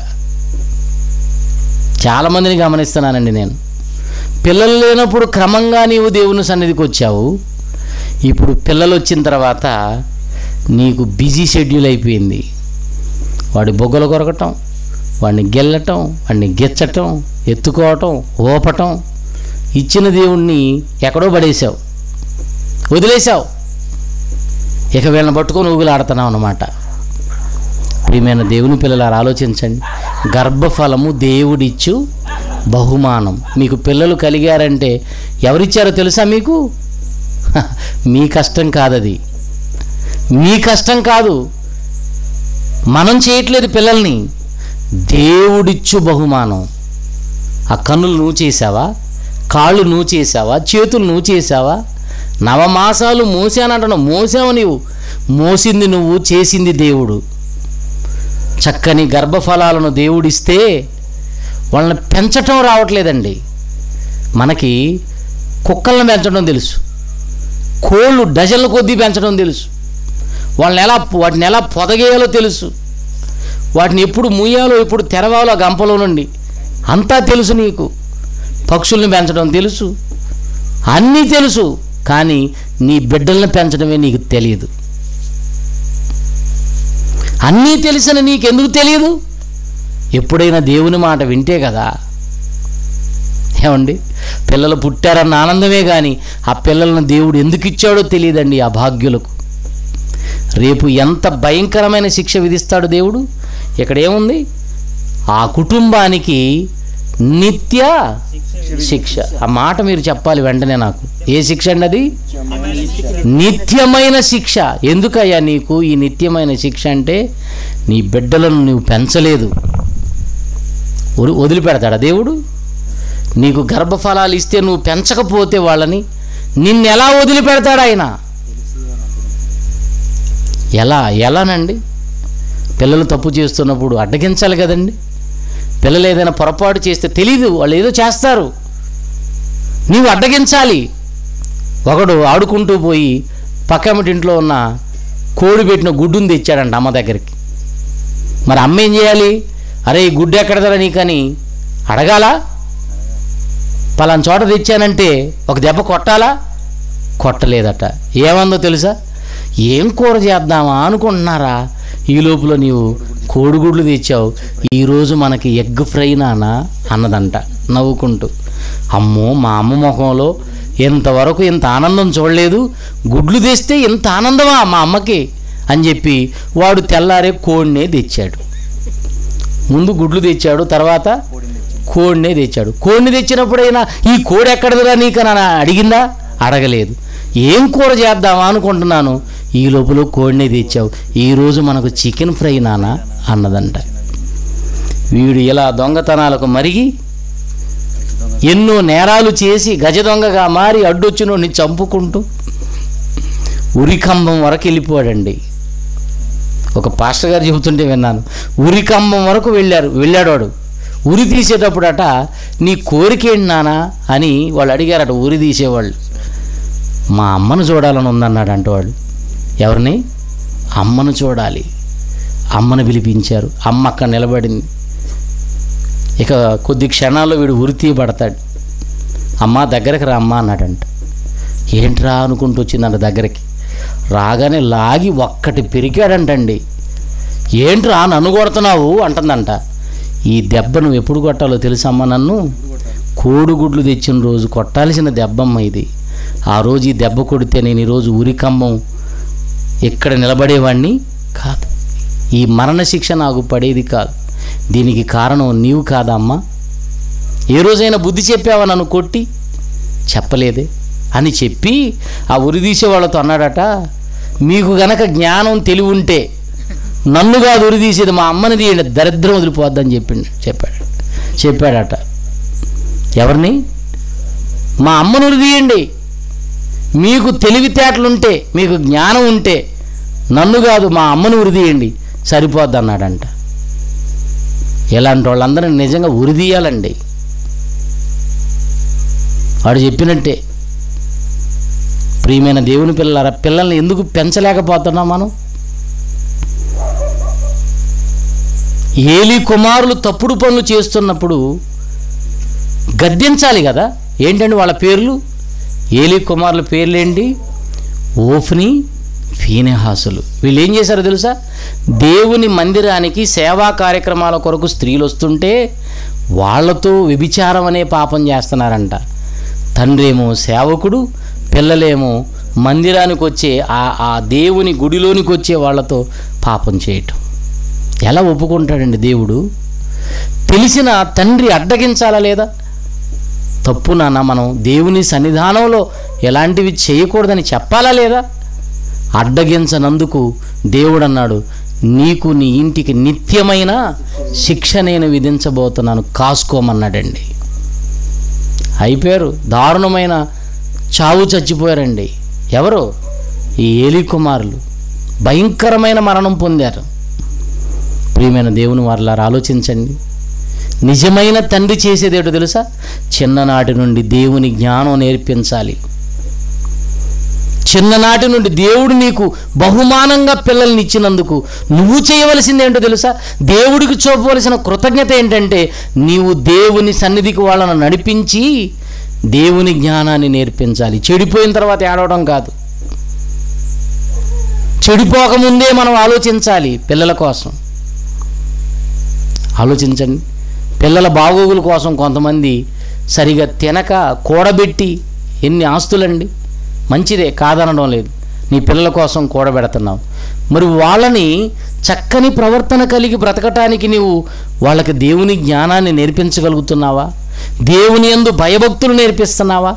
చాలామందిని గమనిస్తున్నానండి నేను పిల్లలు లేనప్పుడు క్రమంగా నీవు దేవుని సన్నిధికి వచ్చావు ఇప్పుడు పిల్లలు వచ్చిన తర్వాత నీకు బిజీ షెడ్యూల్ అయిపోయింది వాడి బొగ్గలు కొరకటం వాడిని గెల్లటం వాడిని గెచ్చటం ఎత్తుకోవటం ఓపటం ఇచ్చిన దేవుణ్ణి ఎక్కడో పడేశావు వదిలేశావు ఇక వీళ్ళని పట్టుకొని ఊగులాడుతున్నావు అన్నమాట ప్రియమైన దేవుని పిల్లలారా ఆలోచించండి గర్భఫలము దేవుడిచ్చు బహుమానం మీకు పిల్లలు కలిగారంటే ఎవరిచ్చారో తెలుసా మీకు హ, మీ కష్టం కాదది మీ కష్టం కాదు మనం చేయట్లేదు పిల్లల్ని దేవుడిచ్చు బహుమానం ఆ కన్నులు నువ్వు చేసావా కాళ్ళు నువ్వు చేసావా చేతులు నువ్వు చేసావా నవమాసాలు మోసానంటున్నావు మోసావు నీవు మోసింది నువ్వు చేసింది దేవుడు చక్కని గర్భఫలాలను దేవుడిస్తే వాళ్ళని పెంచటం రావట్లేదండి మనకి కుక్కలను పెంచడం తెలుసు కోళ్ళు డజన్ల కొద్దీ పెంచడం తెలుసు వాళ్ళని ఎలా వాటిని ఎలా పొదగేయాలో తెలుసు వాటిని ఎప్పుడు ముయ్యాలో ఎప్పుడు తెరవాలో ఆ గంపలో నుండి అంతా తెలుసు నీకు పక్షుల్ని పెంచడం తెలుసు అన్నీ తెలుసు కానీ నీ బిడ్డల్ని పెంచడమే నీకు తెలియదు అన్నీ తెలిసిన నీకెందుకు తెలియదు ఎప్పుడైనా దేవుని మాట వింటే కదా ఏమండి పిల్లలు పుట్టారన్న ఆనందమే కానీ ఆ పిల్లలను దేవుడు ఎందుకు ఇచ్చాడో తెలియదండి ఆ భాగ్యులకు రేపు ఎంత భయంకరమైన శిక్ష విధిస్తాడు దేవుడు ఇక్కడ ఏముంది ఆ కుటుంబానికి నిత్య శిక్ష ఆ మాట మీరు చెప్పాలి వెంటనే నాకు ఏ శిక్ష అండి అది నిత్యమైన శిక్ష ఎందుకయ్యా నీకు ఈ నిత్యమైన శిక్ష అంటే నీ బిడ్డలను నువ్వు పెంచలేదు వదిలి- వదిలిపెడతాడా దేవుడు నీకు గర్భఫలాలు ఇస్తే నువ్వు పెంచకపోతే వాళ్ళని నిన్నెలా వదిలిపెడతాడు ఆయన ఎలా ఎలానండి పిల్లలు తప్పు చేస్తున్నప్పుడు అడ్డగించాలి కదండి పిల్లలు ఏదైనా పొరపాటు చేస్తే తెలీదు వాళ్ళు ఏదో చేస్తారు నీవు అడ్డగించాలి ఒకడు ఆడుకుంటూ పోయి పక్కమిటి ఇంట్లో ఉన్న కోడి పెట్టిన గుడ్డుని తెచ్చాడంట అమ్మ దగ్గరికి మరి అమ్మ ఏం చేయాలి అరే ఈ గుడ్డు ఎక్కడదరా నీకని అడగాలా పలానా చోట తెచ్చానంటే ఒక దెబ్బ కొట్టాలా కొట్టలేదట ఏమందో తెలుసా ఏం కూర చేద్దామా అనుకుంటున్నారా ఈ లోపల నీవు కోడిగుడ్లు తెచ్చావు ఈరోజు మనకి ఎగ్ ఫ్రై నానా అన్నదంట నవ్వుకుంటూ అమ్మో మా అమ్మ ముఖంలో ఇంతవరకు ఇంత ఆనందం చూడలేదు గుడ్లు తెస్తే ఇంత ఆనందమా మా అమ్మకి అని చెప్పి వాడు తెల్లారే కోడినే తెచ్చాడు ముందు గుడ్లు తెచ్చాడు తర్వాత కోడినే తెచ్చాడు కోడిని తెచ్చినప్పుడైనా ఈ కోడి ఎక్కడదిరా నీకని అడిగిందా అడగలేదు ఏం కూర చేద్దామా అనుకుంటున్నాను ఈ లోపల కోడినే తెచ్చావు ఈరోజు మనకు చికెన్ ఫ్రై నానా అన్నదంట వీడు ఇలా దొంగతనాలకు మరిగి ఎన్నో నేరాలు చేసి గజ దొంగగా మారి అడ్డొచ్చినోడిని చంపుకుంటూ ఉరికంబం వరకు వెళ్ళిపోయాడండి ఒక పాస్టర్ గారు చెబుతుంటే విన్నాను ఉరికంబం వరకు వెళ్ళారు వెళ్ళాడు వాడు ఉరి తీసేటప్పుడట నీ కోరిక ఏంటి నానా అని వాళ్ళు అడిగారట ఉరి తీసేవాళ్ళు మా అమ్మను చూడాలని ఉందన్నాడు అంటే వాడు ఎవరిని అమ్మను చూడాలి అమ్మను పిలిపించారు అమ్మ అక్కడ నిలబడింది ఇక కొద్ది క్షణాల్లో వీడు ఉరి తీయబడతాడు అమ్మ దగ్గరకు రా అమ్మ అన్నాడంట ఏంట్రా అనుకుంటూ వచ్చిందంట దగ్గరికి రాగానే లాగి ఒక్కటి పెరిగాడంటండి ఏంట్రా నన్ను కొడుతున్నావు అంటుందంట ఈ దెబ్బ నువ్వు ఎప్పుడు కొట్టాలో తెలుసమ్మా నన్ను కోడిగుడ్లు తెచ్చిన రోజు కొట్టాల్సిన దెబ్బమ్మ ఇది ఆ రోజు ఈ దెబ్బ కొడితే నేను ఈరోజు ఉరికంబం ఇక్కడ నిలబడేవాడిని కాదు ఈ మరణశిక్ష నాకు పడేది కాదు దీనికి కారణం నీవు కాదమ్మా ఏ రోజైనా బుద్ధి చెప్పావా నన్ను కొట్టి చెప్పలేదే అని చెప్పి ఆ ఉరిదీసే వాళ్ళతో అన్నాడట మీకు గనక జ్ఞానం తెలివి ఉంటే నన్ను కాదు ఉరిదీసేది మా అమ్మని తీయండి దరిద్రం వదిలిపోద్దని చెప్పిండు చెప్పాడు చెప్పాడట ఎవరిని మా అమ్మను ఉరిదీయండి మీకు తెలివితేటలుంటే మీకు జ్ఞానం ఉంటే నన్ను కాదు మా అమ్మను ఉరిదీయండి సరిపోద్ది అన్నాడంట ఇలాంటి వాళ్ళందరినీ నిజంగా ఉరిదీయాలండి వాడు చెప్పినట్టే ప్రియమైన దేవుని పిల్లలారా పిల్లల్ని ఎందుకు పెంచలేకపోతున్నాం మనం ఏలి కుమారులు తప్పుడు పనులు చేస్తున్నప్పుడు గద్దించాలి కదా ఏంటండి వాళ్ళ పేర్లు ఏలి కుమారుల పేర్లేంటి ఓఫ్ని ఫీనెహాసులు వీళ్ళు ఏం చేశారో తెలుసా దేవుని మందిరానికి సేవా కార్యక్రమాల కొరకు స్త్రీలు వస్తుంటే వాళ్ళతో వ్యభిచారం అనే పాపం చేస్తున్నారంట తండ్రి ఏమో సేవకుడు పిల్లలేమో మందిరానికి వచ్చే ఆ ఆ దేవుని గుడిలోనికి వచ్చే వాళ్ళతో పాపం చేయటం ఎలా ఒప్పుకుంటాడండి దేవుడు తెలిసిన తండ్రి అడ్డగించాలా లేదా తప్పు నాన్న మనం దేవుని సన్నిధానంలో ఎలాంటివి చేయకూడదని చెప్పాలా లేదా అడ్డగించనందుకు దేవుడు అన్నాడు నీకు నీ ఇంటికి నిత్యమైన శిక్ష నేను విధించబోతున్నాను కాసుకోమన్నాడండి అయిపోయారు దారుణమైన చావు చచ్చిపోయారండి ఎవరు ఈ ఏలి కుమారులు భయంకరమైన మరణం పొందారు ప్రియమైన దేవుని వారిలారా ఆలోచించండి నిజమైన తండ్రి చేసేదేటో తెలుసా చిన్ననాటి నుండి దేవుని జ్ఞానం నేర్పించాలి చిన్ననాటి నుండి దేవుడు నీకు బహుమానంగా పిల్లల్ని ఇచ్చినందుకు నువ్వు చేయవలసింది ఏంటో తెలుసా దేవుడికి చూపవలసిన కృతజ్ఞత ఏంటంటే నీవు దేవుని సన్నిధికి వాళ్ళను నడిపించి దేవుని జ్ఞానాన్ని నేర్పించాలి చెడిపోయిన తర్వాత ఏడవడం కాదు చెడిపోకముందే మనం ఆలోచించాలి పిల్లల కోసం ఆలోచించండి పిల్లల బాగోగుల కోసం కొంతమంది సరిగా తినక కూడబెట్టి ఎన్ని ఆస్తులండి మంచిదే కాదనడం లేదు నీ పిల్లల కోసం కూడబెడుతున్నావు మరి వాళ్ళని చక్కని ప్రవర్తన కలిగి బ్రతకటానికి నీవు వాళ్ళకి దేవుని జ్ఞానాన్ని నేర్పించగలుగుతున్నావా దేవుని యందు భయభక్తులు నేర్పిస్తున్నావా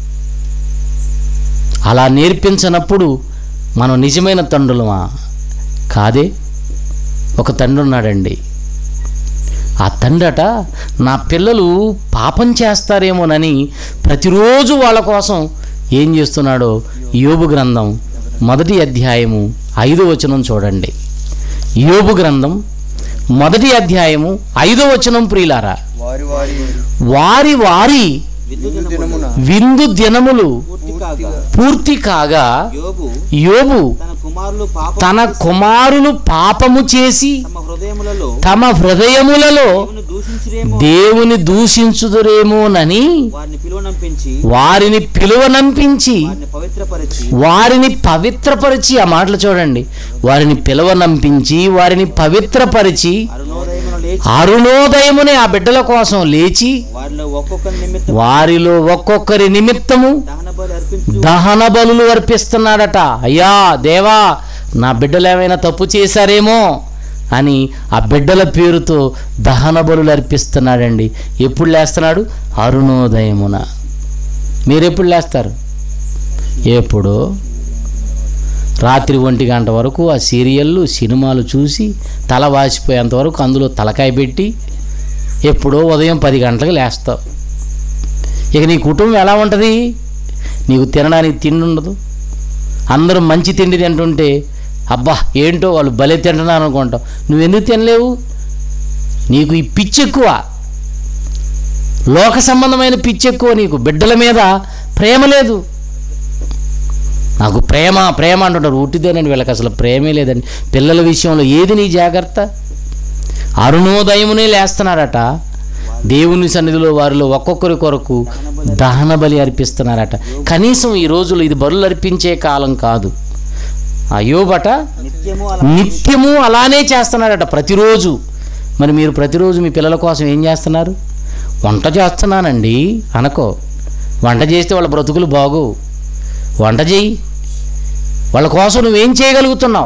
అలా నేర్పించినప్పుడు మనం నిజమైన తండ్రులమా కాదే ఒక తండ్రి ఉన్నాడండి ఆ తండ్రట నా పిల్లలు పాపం చేస్తారేమోనని ప్రతిరోజు వాళ్ళ కోసం ఏం చేస్తున్నాడో యోబు గ్రంథం మొదటి అధ్యాయము ఐదో వచనం చూడండి యోబు గ్రంథం మొదటి అధ్యాయము ఐదో వచనం ప్రియులారా వారి వారి వారి వారి విందు దినమున విందు దినములు పూర్తి కాగా పూర్తి కాగా యోబు యోబు తన కుమారులు పాపం తన కుమారులు పాపము చేసి తమ హృదయములలో తమ హృదయములలో దేవుని దూషించిరేమో దేవుని దూషించుదురేమోనని వారిని పిలువనంపించి వారిని పిలువనంపించి వారిని పవిత్రపరిచి వారిని పవిత్రపరిచి ఆ మాటలు చూడండి వారిని పిలువనంపించి వారిని పవిత్రపరిచి అరుణోదయమున లేచి అరుణోదయమునే ఆ బిడ్డల కోసం లేచి వారిలో ఒక్కొక్క నిమిత్తం వారిలో ఒక్కొక్కరి నిమిత్తము దహన బలి అర్పించు దహన బలులు అర్పిస్తున్నాడట అయ్యా దేవా నా బిడ్డలు ఏమైనా తప్పు చేశారేమో అని ఆ బిడ్డల పేరుతో దహన బలులు అర్పిస్తున్నాడండి ఎప్పుడు లేస్తున్నాడు అరుణోదయమున మీరు ఎప్పుడు లేస్తారు ఎప్పుడో రాత్రి ఒంటి గంట వరకు ఆ సీరియళ్ళు సినిమాలు చూసి తల వాసిపోయేంత వరకు అందులో తలకాయ పెట్టి ఎప్పుడో ఉదయం పది గంటలకు లేస్తావు ఇక నీ కుటుంబం ఎలా ఉంటుంది నీకు తినడానికి తిండి ఉండదు అందరూ మంచి తిండి తింటుంటే అబ్బా ఏంటో వాళ్ళు భలే తింటున్నారు అనుకుంటావు నువ్వెందుకు తినలేవు నీకు ఈ పిచ్చి ఎక్కువ లోక సంబంధమైన పిచ్చి ఎక్కువ నీకు బిడ్డల మీద ప్రేమ లేదు నాకు ప్రేమ ప్రేమ అంటుంటారు ఉట్టిదేనండి వీళ్ళకి అసలు ప్రేమే లేదండి పిల్లల విషయంలో ఏది నీ జాగ్రత్త అరుణోదయమునే లేస్తున్నారట దేవుని సన్నిధిలో వారిలో ఒక్కొక్కరి కొరకు దహన బలి అర్పిస్తున్నారట కనీసం ఈ రోజులు ఇది బరులు అర్పించే కాలం కాదు అయోబట నిత్యము అలా నిత్యము అలానే చేస్తున్నారట ప్రతిరోజు మరి మీరు ప్రతిరోజు మీ పిల్లల కోసం ఏం చేస్తున్నారు వంట చేస్తున్నానండి అనకో వంట చేస్తే వాళ్ళ బ్రతుకులు బాగు వంట చేయి వాళ్ళ కోసం నువ్వేం చేయగలుగుతున్నావు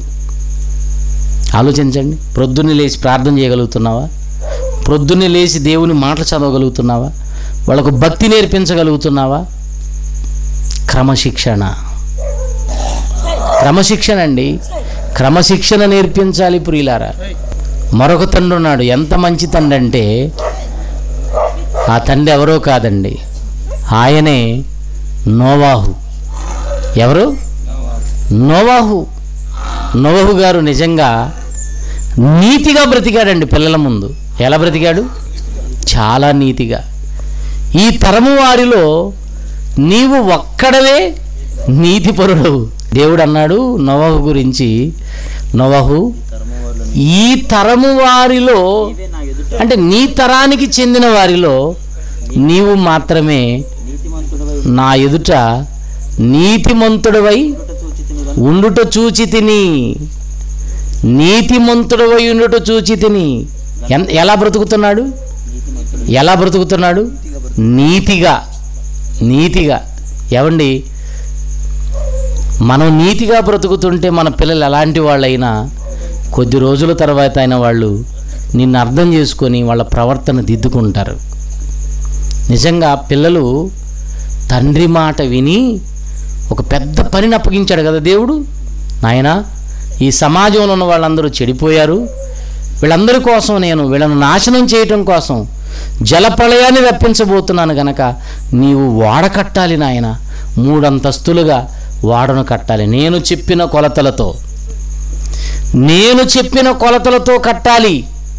ఆలోచించండి ప్రొద్దున్నే లేచి ప్రార్థన చేయగలుగుతున్నావా ప్రొద్దున్నే లేచి దేవుని మాటలు చదవగలుగుతున్నావా వాళ్ళకు భక్తి నేర్పించగలుగుతున్నావా క్రమశిక్షణ క్రమశిక్షణ అండి క్రమశిక్షణ నేర్పించాలి ప్రియులారా మరొక తండ్రి ఉన్నాడు ఎంత మంచి తండ్రి అంటే ఆ తండ్రి ఎవరో కాదండి ఆయనే నోవాహు ఎవరు నోవాహు నోవాహు గారు నిజంగా నీతిగా బ్రతికాడండి పిల్లల ముందు ఎలా బ్రతికాడు చాలా నీతిగా ఈ తరము వారిలో నీవు ఒక్కడవే నీతిపరుడు దేవుడు అన్నాడు నోవాహు గురించి నోవాహు ఈ తరము వారిలో నీవే నా ఎదుట అంటే నీ తరానికి చెందిన వారిలో నీవు మాత్రమే నీతిమంతుడవై నా ఎదుట నీతిమంతుడవై ఉండుట చూచి తిని ఉండుట చూచి తిని నీతిమంతుడవై ఉండుట చూచి తిని ఎన్- ఎలా బ్రతుకుతున్నాడు ఎలా బ్రతుకుతున్నాడు నీతిగా నీతిగా ఏమండి మనం నీతిగా బ్రతుకుతుంటే మన పిల్లలు ఎలాంటి వాళ్ళైనా కొద్ది రోజుల తర్వాత అయిన వాళ్ళు నిన్ను అర్థం చేసుకొని వాళ్ళ ప్రవర్తన దిద్దుకుంటారు నిజంగా పిల్లలు తండ్రి మాట విని ఒక పెద్ద పనిని అప్పగించాడు కదా దేవుడు నాయనా ఈ సమాజంలో ఉన్న వాళ్ళందరూ చెడిపోయారు వీళ్ళందరి కోసం నేను వీళ్ళను నాశనం చేయటం కోసం జలప్రళయాన్ని రప్పించబోతున్నాను గనక నీవు వాడ కట్టాలి నాయన మూడంతస్తులుగా వాడను కట్టాలి నేను చెప్పిన కొలతలతో నేను చెప్పిన కొలతలతో కట్టాలి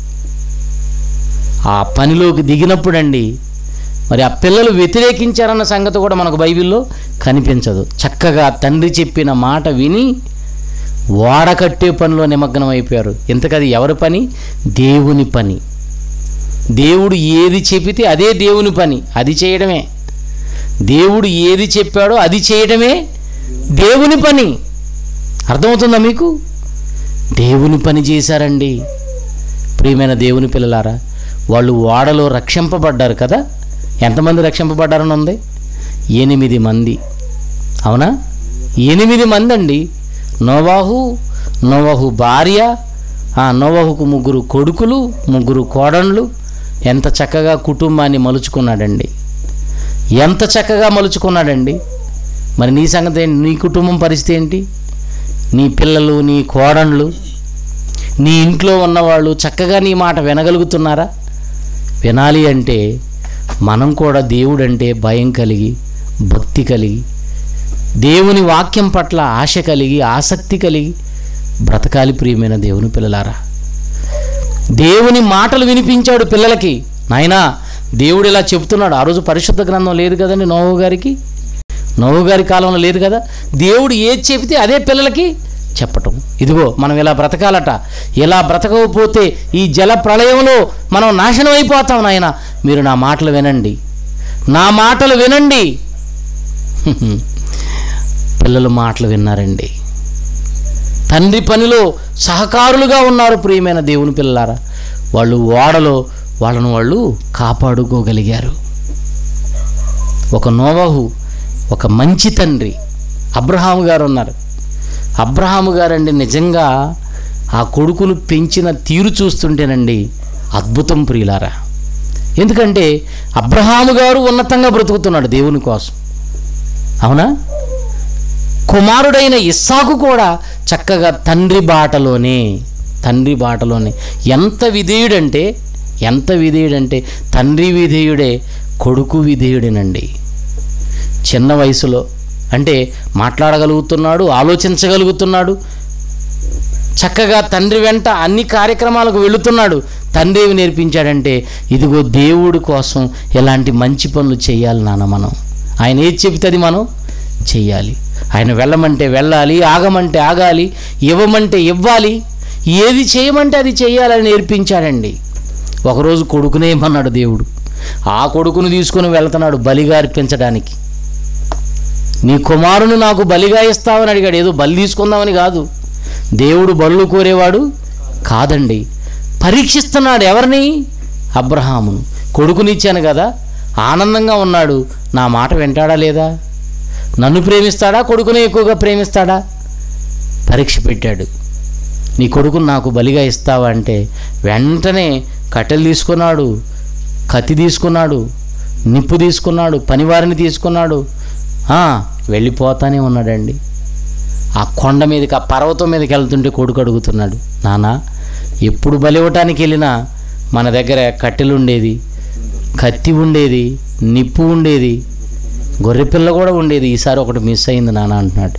ఆ పనిలోకి దిగినప్పుడండి మరి ఆ పిల్లలు వ్యతిరేకించారన్న సంగతి కూడా మనకు బైబిల్లో కనిపించదు చక్కగా తండ్రి చెప్పిన మాట విని వాడ కట్టే పనిలో నిమగ్నం అయిపోయారు ఇంతకది ఎవరి పని దేవుని పని దేవుడు ఏది చెబితే అదే దేవుని పని అది చేయడమే దేవుడు ఏది చెప్పాడో అది చేయడమే దేవుని పని అర్థమవుతుందా మీకు దేవుని పని చేశారండి ప్రియమైన దేవుని పిల్లలారా వాళ్ళు ఓడలో రక్షింపబడ్డారు కదా ఎంతమంది రక్షింపబడ్డారని ఉంది ఎనిమిది మంది అవునా ఎనిమిది మంది అండి నోవాహు నోవాహు భార్య ఆ నోవాహుకు ముగ్గురు కొడుకులు ముగ్గురు కోడన్లు ఎంత చక్కగా కుటుంబాన్ని మలుచుకున్నాడండి ఎంత చక్కగా మలుచుకున్నాడండి మరి నీ సంగతి ఏంటి నీ కుటుంబం పరిస్థితి ఏంటి నీ పిల్లలు నీ కోడన్లు నీ ఇంట్లో ఉన్నవాళ్ళు చక్కగా నీ మాట వినగలుగుతున్నారా వినాలి అంటే మనం కూడా దేవుడంటే భయం కలిగి భక్తి కలిగి దేవుని వాక్యం పట్ల ఆశ కలిగి ఆసక్తి కలిగి బ్రతకాలి ప్రియమైన దేవుని పిల్లలారా దేవుని మాటలు వినిపించాడు పిల్లలకి నాయనా దేవుడు ఇలా చెప్తున్నాడు ఆ రోజు పరిశుద్ధ గ్రంథం లేదు కదండి నోవు గారికి నోవు గారి కాలంలో లేదు కదా దేవుడు ఏది చెబితే అదే పిల్లలకి చెప్పటం ఇదిగో మనం ఇలా బ్రతకాలట ఇలా బ్రతకకపోతే ఈ జల ప్రళయంలో మనం నాశనం అయిపోతాం నాయన మీరు నా మాటలు వినండి నా మాటలు వినండి పిల్లలు మాటలు విన్నారండి తండ్రి పనిలో సహకారులుగా ఉన్నారు ప్రియమైన దేవుని పిల్లలారా వాళ్ళు ఓడలో వాళ్ళను వాళ్ళు కాపాడుకోగలిగారు ఒక నోవహు ఒక మంచి తండ్రి అబ్రహాము గారు ఉన్నారు అబ్రహాము గారండి నిజంగా ఆ కొడుకును పెంచిన తీరు చూస్తుంటేనండి అద్భుతం ప్రియులారా ఎందుకంటే అబ్రహాము గారు ఉన్నతంగా బ్రతుకుతున్నాడు దేవుని కోసం అవునా కుమారుడైన ఇస్సాకు కూడా చక్కగా తండ్రి బాటలోనే తండ్రి బాటలోనే ఎంత విధేయుడంటే ఎంత విధేయుడంటే తండ్రి విధేయుడే కొడుకు విధేయుడేనండి చిన్న వయసులో అంటే మాట్లాడగలుగుతున్నాడు ఆలోచించగలుగుతున్నాడు చక్కగా తండ్రి వెంట అన్ని కార్యక్రమాలకు వెళుతున్నాడు తండ్రి ఏమి నేర్పించాడంటే ఇదిగో దేవుడి కోసం ఎలాంటి మంచి పనులు చేయాలి నాన్న మనం ఆయన ఏది చెబితే అది మనం చెయ్యాలి ఆయన వెళ్ళమంటే వెళ్ళాలి ఆగమంటే ఆగాలి ఇవ్వమంటే ఇవ్వాలి ఏది చేయమంటే అది చేయాలని నేర్పించాడండి ఒకరోజు కొడుకునే ఏమన్నాడు దేవుడు ఆ కొడుకును తీసుకుని వెళ్తున్నాడు బలిగా అర్పించడానికి నీ కుమారుని నాకు బలిగా ఇస్తావని అడిగాడు ఏదో బలి తీసుకుందామని కాదు దేవుడు బళ్ళు కోరేవాడు కాదండి పరీక్షిస్తున్నాడు ఎవరిని అబ్రహామును కొడుకునిచ్చాను కదా ఆనందంగా ఉన్నాడు నా మాట వింటాడా లేదా నన్ను ప్రేమిస్తాడా కొడుకునే ఎక్కువగా ప్రేమిస్తాడా పరీక్ష పెట్టాడు నీ కొడుకును నాకు బలిగా ఇస్తావా అంటే వెంటనే కట్టెలు తీసుకున్నాడు కత్తి తీసుకున్నాడు నిప్పు తీసుకున్నాడు పనివారిని తీసుకున్నాడు ఆ, వెళ్ళిపోతానే ఉన్నాడండి ఆ కొండ మీదకి ఆ పర్వతం మీదకి వెళ్తుంటే కొడుకు అడుగుతున్నాడు నానా ఎప్పుడు బలి ఇవ్వటానికి వెళ్ళినా మన దగ్గర కట్టెలు ఉండేది కత్తి ఉండేది నిప్పు ఉండేది గొర్రెపిల్ల కూడా ఉండేది ఈసారి ఒకటి మిస్ అయింది నాన్న అంటున్నాడు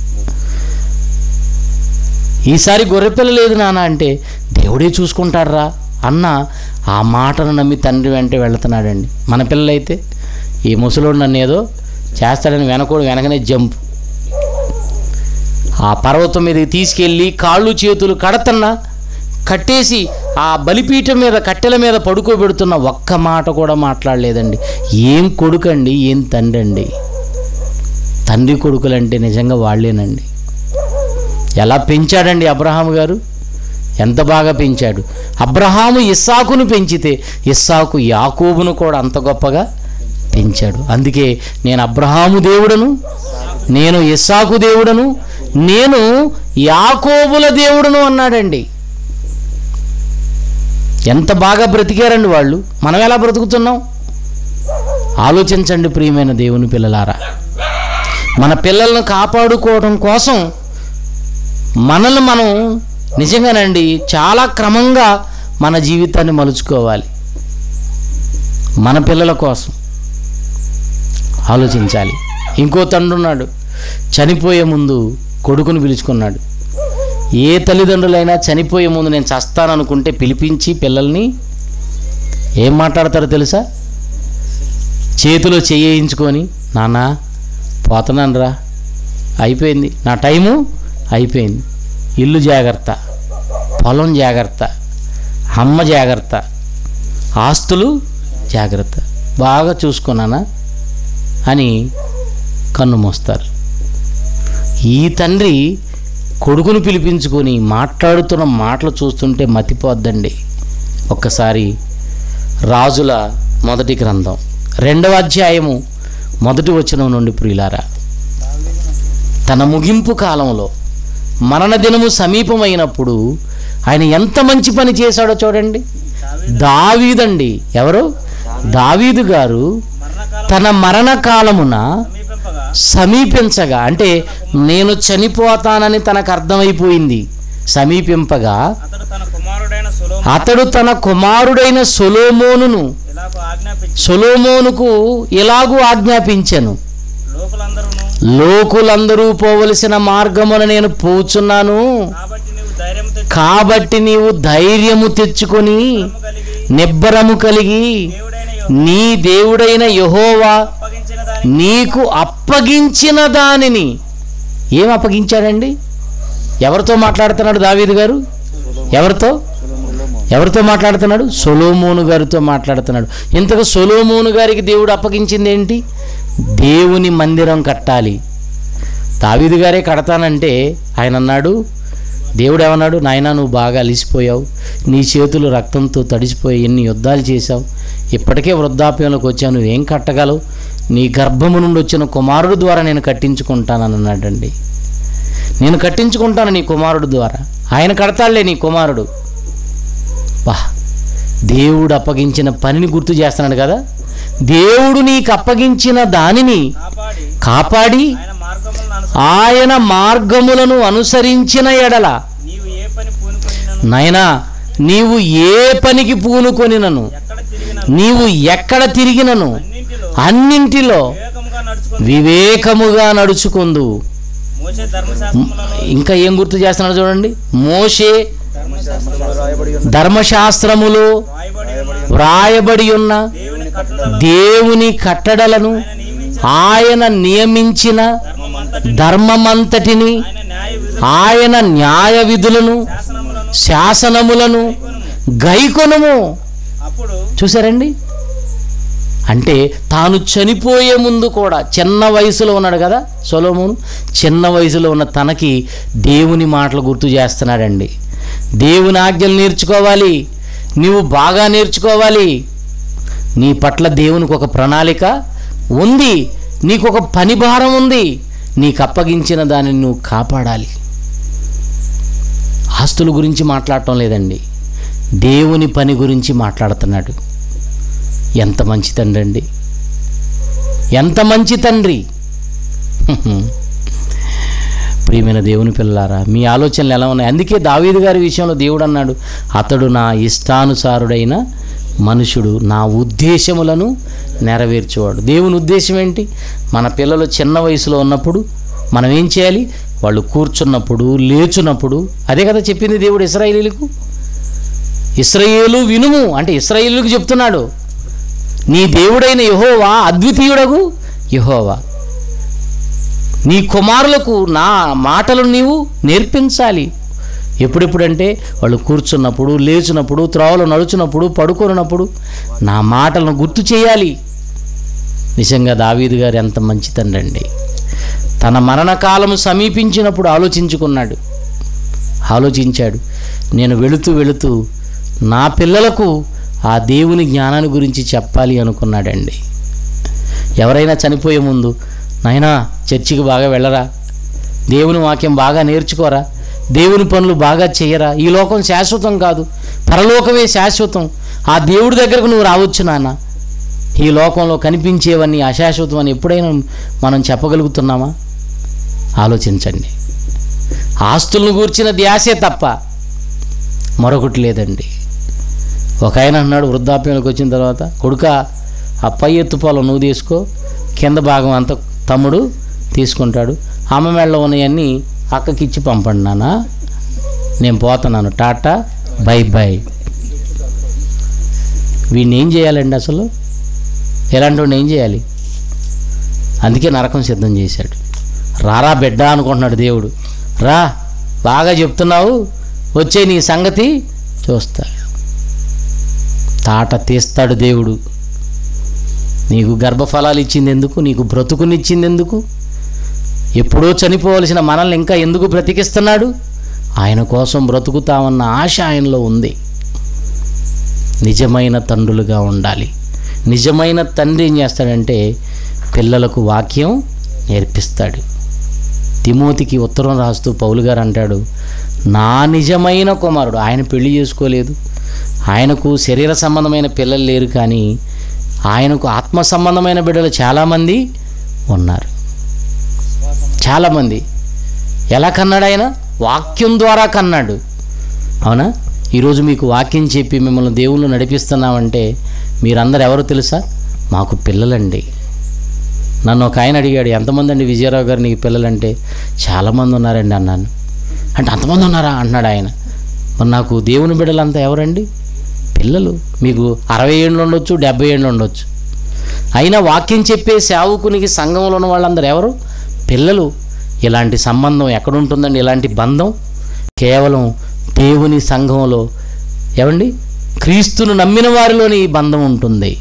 ఈసారి గొర్రెపిల్ల లేదు నాన్న అంటే దేవుడే చూసుకుంటాడురా అన్న ఆ మాటను నమ్మి తండ్రి వెంట వెళుతున్నాడండి మన పిల్లలైతే ఈ ముసలోడు నన్ను ఏదో చేస్తాడని వెనకోడు వెనకనే జంప్ ఆ పర్వతం మీదకి తీసుకెళ్ళి కాళ్ళు చేతులు కడతన్నా కట్టేసి ఆ బలిపీఠం మీద కట్టెల మీద పడుకోబెడుతున్న ఒక్క మాట కూడా మాట్లాడలేదండి ఏం కొడుకండి ఏం తండ్రి అండి తండ్రి కొడుకులంటే నిజంగా వాళ్ళేనండి ఎలా పెంచాడండి అబ్రహాము గారు ఎంత బాగా పెంచాడు అబ్రహాము ఇస్సాకును పెంచితే ఇస్సాకు యాకోబును కూడా అంత గొప్పగా పెంచాడు అందుకే నేను అబ్రహాము దేవుడను నేను ఇస్సాకు దేవుడను నేను యాకోబుల దేవుడను అన్నాడండి ఎంత బాగా బ్రతికారండి వాళ్ళు మనం ఎలా బ్రతుకుతున్నాం ఆలోచించండి ప్రియమైన దేవుని పిల్లలారా మన పిల్లలను కాపాడుకోవడం కోసం మనల్ని మనం నిజంగానండి చాలా క్రమంగా మన జీవితాన్ని మలుచుకోవాలి మన పిల్లల కోసం ఆలోచించాలి ఇంకో తండ్రి ఉన్నాడు చనిపోయే ముందు కొడుకుని పిలుచుకున్నాడు ఏ తల్లిదండ్రులైనా చనిపోయే ముందు నేను చస్తాననుకుంటే పిలిపించి పిల్లల్ని ఏం మాట్లాడతారో తెలుసా చేతిలో చేయించుకొని నాన్న పోతున్నాను రా అయిపోయింది నా టైము అయిపోయింది ఇల్లు జాగ్రత్త పొలం జాగ్రత్త అమ్మ జాగ్రత్త ఆస్తులు జాగ్రత్త బాగా చూసుకున్నానా అని కన్ను మోస్తారు ఈ తండ్రి కొడుకును పిలిపించుకొని మాట్లాడుతున్న మాటలు చూస్తుంటే మతిపోద్దండి ఒక్కసారి రాజుల మొదటి గ్రంథం రెండవ అధ్యాయము మొదటి వచనం నుండి ప్రియులారా తన ముగింపు కాలంలో మరణ దినము సమీపమైనప్పుడు ఆయన ఎంత మంచి పని చేశాడో చూడండి దావీదండి ఎవరు దావీదు గారు మరణకాలం తన మరణకాలమున సమీపింపగా సమీపించగా అంటే నేను చనిపోతానని తనకు అర్థమైపోయింది సమీపింపగా అతడు తన కుమారుడైన సులో అతడు తన కుమారుడైన సొలోమోనును ఇలాగ ఆజ్ఞాపించి సొలోమోనుకు ఇలాగూ ఆజ్ఞాపించెను లోకులందరూ లోకులందరూ పోవలసిన మార్గమున నేను పోచున్నాను కాబట్టి నీవు ధైర్యం తెచ్చి కాబట్టి నీవు ధైర్యము తెచ్చుకొని కలిగి నిబ్బరము కలిగి దేవుడైన యెహోవా నీ దేవుడైన యహోవా అప్పగించిన దాని నీకు అప్పగించిన దానిని ఏం అప్పగించాడండి ఎవరితో మాట్లాడుతున్నాడు దావీదు గారు ఎవరితో ఎవరితో మాట్లాడుతున్నాడు సొలోమోను గారితో మాట్లాడుతున్నాడు ఇంతకు సొలోమోను గారికి దేవుడు అప్పగించింది ఏంటి దేవుని మందిరం కట్టాలి దావీదు గారే కడతానంటే ఆయన అన్నాడు దేవుడు ఏమన్నాడు నాయనా నువ్వు బాగా అలిసిపోయావు నీ చేతులు రక్తంతో తడిసిపోయి ఎన్ని యుద్ధాలు చేశావు ఇప్పటికే వృద్ధాప్యంలోకి వచ్చావు నువ్వేం కట్టగలవు నీ గర్భము నుండి వచ్చిన కుమారుడు ద్వారా నేను కట్టించుకుంటానని అన్నాడండి నేను కట్టించుకుంటాను నీ కుమారుడు ద్వారా ఆయన కడతాడులే నీ కుమారుడు వా దేవుడు అప్పగించిన పనిని గుర్తు చేస్తున్నాడు కదా దేవుడు నీకు అప్పగించిన దానిని కాపాడి కాపాడి ఆయన మార్గములను అనుస ఆయన మార్గములను అనుసరించిన ఎడల నీవు ఏ పని పూనుకొని నైనా నీవు ఏ పనికి పూనుకొనినను ఎక్కడ తిరిగిన నీవు ఎక్కడ తిరిగినను అన్నింటిలో అన్నింటిలో వివేకముగా నడుచుకొని వివేకముగా నడుచుకుందు మోసే ధర్మశాస్త్రములలో ఇంకా ఏం గుర్తు చేస్తున్నాడు చూడండి మోషే ధర్మశాస్త్రములలో రాయబడి ఉన్న ధర్మశాస్త్రములో రాయబడి ఉన్న వ్రాయబడి ఉన్న దేవుని కట్టడలను దేవుని కట్టడలను ఆయన నియమించిన ఆయన నియమించిన ధర్మమంతటి ధర్మమంతటిని ఆయన న్యాయ విధులు ఆయన న్యాయ విధులను శాసనములను శాసనములను గైకొనుము అప్పుడు చూసారండి అంటే తాను చనిపోయే ముందు కూడా చిన్న వయసులో ఉన్నాడు కదా సొలోమోను చిన్న వయసులో ఉన్న తనకి దేవుని మాటలు గుర్తు చేస్తున్నాడండి దేవుని ఆజ్ఞలు నేర్చుకోవాలి నీవు బాగా నేర్చుకోవాలి నీ పట్ల దేవునికి ఒక ప్రణాళిక ఉంది నీకు ఒక పని భారం ఉంది నీకు అప్పగించిన దానిని నువ్వు కాపాడాలి ఆస్తుల గురించి మాట్లాడటం లేదండి దేవుని పని గురించి మాట్లాడుతున్నాడు ఎంత మంచి తండ్రి అండి ఎంత మంచి తండ్రి ప్రియమైన దేవుని పిల్లారా మీ ఆలోచనలు ఎలా ఉన్నాయి అందుకే దావీదు గారి విషయంలో దేవుడు అన్నాడు అతడు నా ఇష్టానుసారుడైన మనుషుడు నా ఉద్దేశములను నెరవేర్చేవాడు దేవుని ఉద్దేశం ఏంటి మన పిల్లలు చిన్న వయసులో ఉన్నప్పుడు మనం ఏం చేయాలి వాళ్ళు కూర్చున్నప్పుడు లేచున్నప్పుడు అదే కదా చెప్పింది దేవుడు ఇస్రాయేలీలకు ఇస్రాయేలు వినుము అంటే ఇస్రాయేలుకు చెప్తున్నాడు నీ దేవుడైన యహోవా అద్వితీయుడగు యహోవా నీ కుమారులకు నా మాటలు నీవు నేర్పించాలి ఎప్పుడెప్పుడంటే వాళ్ళు కూర్చున్నప్పుడు లేచినప్పుడు త్రోవలో నడుచున్నప్పుడు పడుకున్నప్పుడు నా మాటలను గుర్తు చేయాలి నిజంగా దావీదు గారు ఎంత మంచి తండ్రి అండి తన మరణకాలము సమీపించినప్పుడు ఆలోచించుకున్నాడు ఆలోచించాడు నేను వెళుతూ వెళుతూ నా పిల్లలకు ఆ దేవుని జ్ఞానాన్ని గురించి చెప్పాలి అనుకున్నాడండి ఎవరైనా చనిపోయే ముందు నాయనా చర్చికి బాగా వెళ్ళరా దేవుని వాక్యం బాగా నేర్చుకోరా దేవుని పనులు బాగా చేయరా ఈ లోకం శాశ్వతం కాదు పరలోకమే శాశ్వతం ఆ దేవుడి దగ్గరకు నువ్వు రావచ్చు నాన్న ఈ లోకంలో కనిపించేవన్నీ అశాశ్వతం అని ఎప్పుడైనా మనం చెప్పగలుగుతున్నామా ఆలోచించండి ఆస్తులను గూర్చిన ధ్యాసే తప్ప మరొకటి లేదండి ఒక ఆయన అన్నాడు వృద్ధాప్యంలోకి వచ్చిన తర్వాత కొడుక ఆ పై ఎత్తు పొలం నువ్వు తీసుకో కింద భాగం అంతా తమ్ముడు తీసుకుంటాడు అమ్మ మెడలో ఉన్నవన్నీ అక్కకి ఇచ్చి పంపండి నాన్న నేను పోతున్నాను టాటా బై బై వీడిని ఏం చేయాలండి అసలు ఎలాంటి వాడిని ఏం చేయాలి అందుకే నరకం సిద్ధం చేశాడు రారా బిడ్డ అనుకుంటున్నాడు దేవుడు రా బాగా చెప్తున్నావు వచ్చే నీ సంగతి చూస్తా తాట తీస్తాడు దేవుడు నీకు గర్భఫలాలు ఇచ్చింది ఎందుకు నీకు బ్రతుకునిచ్చింది ఎందుకు ఎప్పుడో చనిపోవలసిన మనల్ని ఇంకా ఎందుకు బ్రతికిస్తున్నాడు ఆయన కోసం బ్రతుకుతామన్న ఆశ ఆయనలో ఉంది నిజమైన తండ్రులుగా ఉండాలి నిజమైన తండ్రి ఏం చేస్తాడంటే పిల్లలకు వాక్యం నేర్పిస్తాడు తిమోతికి ఉత్తరం రాస్తూ పౌలు గారు అంటాడు నా నిజమైన కుమారుడు ఆయన పెళ్లి చేసుకోలేదు ఆయనకు శరీర సంబంధమైన పిల్లలు లేరు కానీ ఆయనకు ఆత్మ సంబంధమైన బిడ్డలు చాలామంది ఉన్నారు చాలామంది ఎలా కన్నాడు ఆయన వాక్యం ద్వారా కన్నాడు అవునా ఈరోజు మీకు వాక్యం చెప్పి మిమ్మల్ని దేవుళ్ళు నడిపిస్తున్నామంటే మీరందరూ ఎవరు తెలుసా మాకు పిల్లలండి నన్ను ఒక ఆయన అడిగాడు ఎంతమంది అండి విజయరావు గారు నీకు పిల్లలంటే చాలామంది ఉన్నారండి అన్నాను అంటే అంతమంది ఉన్నారా అన్నాడు ఆయన మరి నాకు దేవుని బిడ్డలంతా ఎవరండి పిల్లలు మీకు అరవై ఏళ్ళు ఉండొచ్చు డెబ్బై ఏళ్ళు ఉండొచ్చు అయినా వాక్యం చెప్పే సేవకునికి సంఘంలో ఉన్న వాళ్ళందరూ ఎవరు పిల్లలు ఇలాంటి సంబంధం ఎక్కడుంటుందండి ఇలాంటి బంధం కేవలం దేవుని సంఘంలో ఏమండి క్రీస్తును నమ్మిన వారిలోని ఈ బంధం ఉంటుంది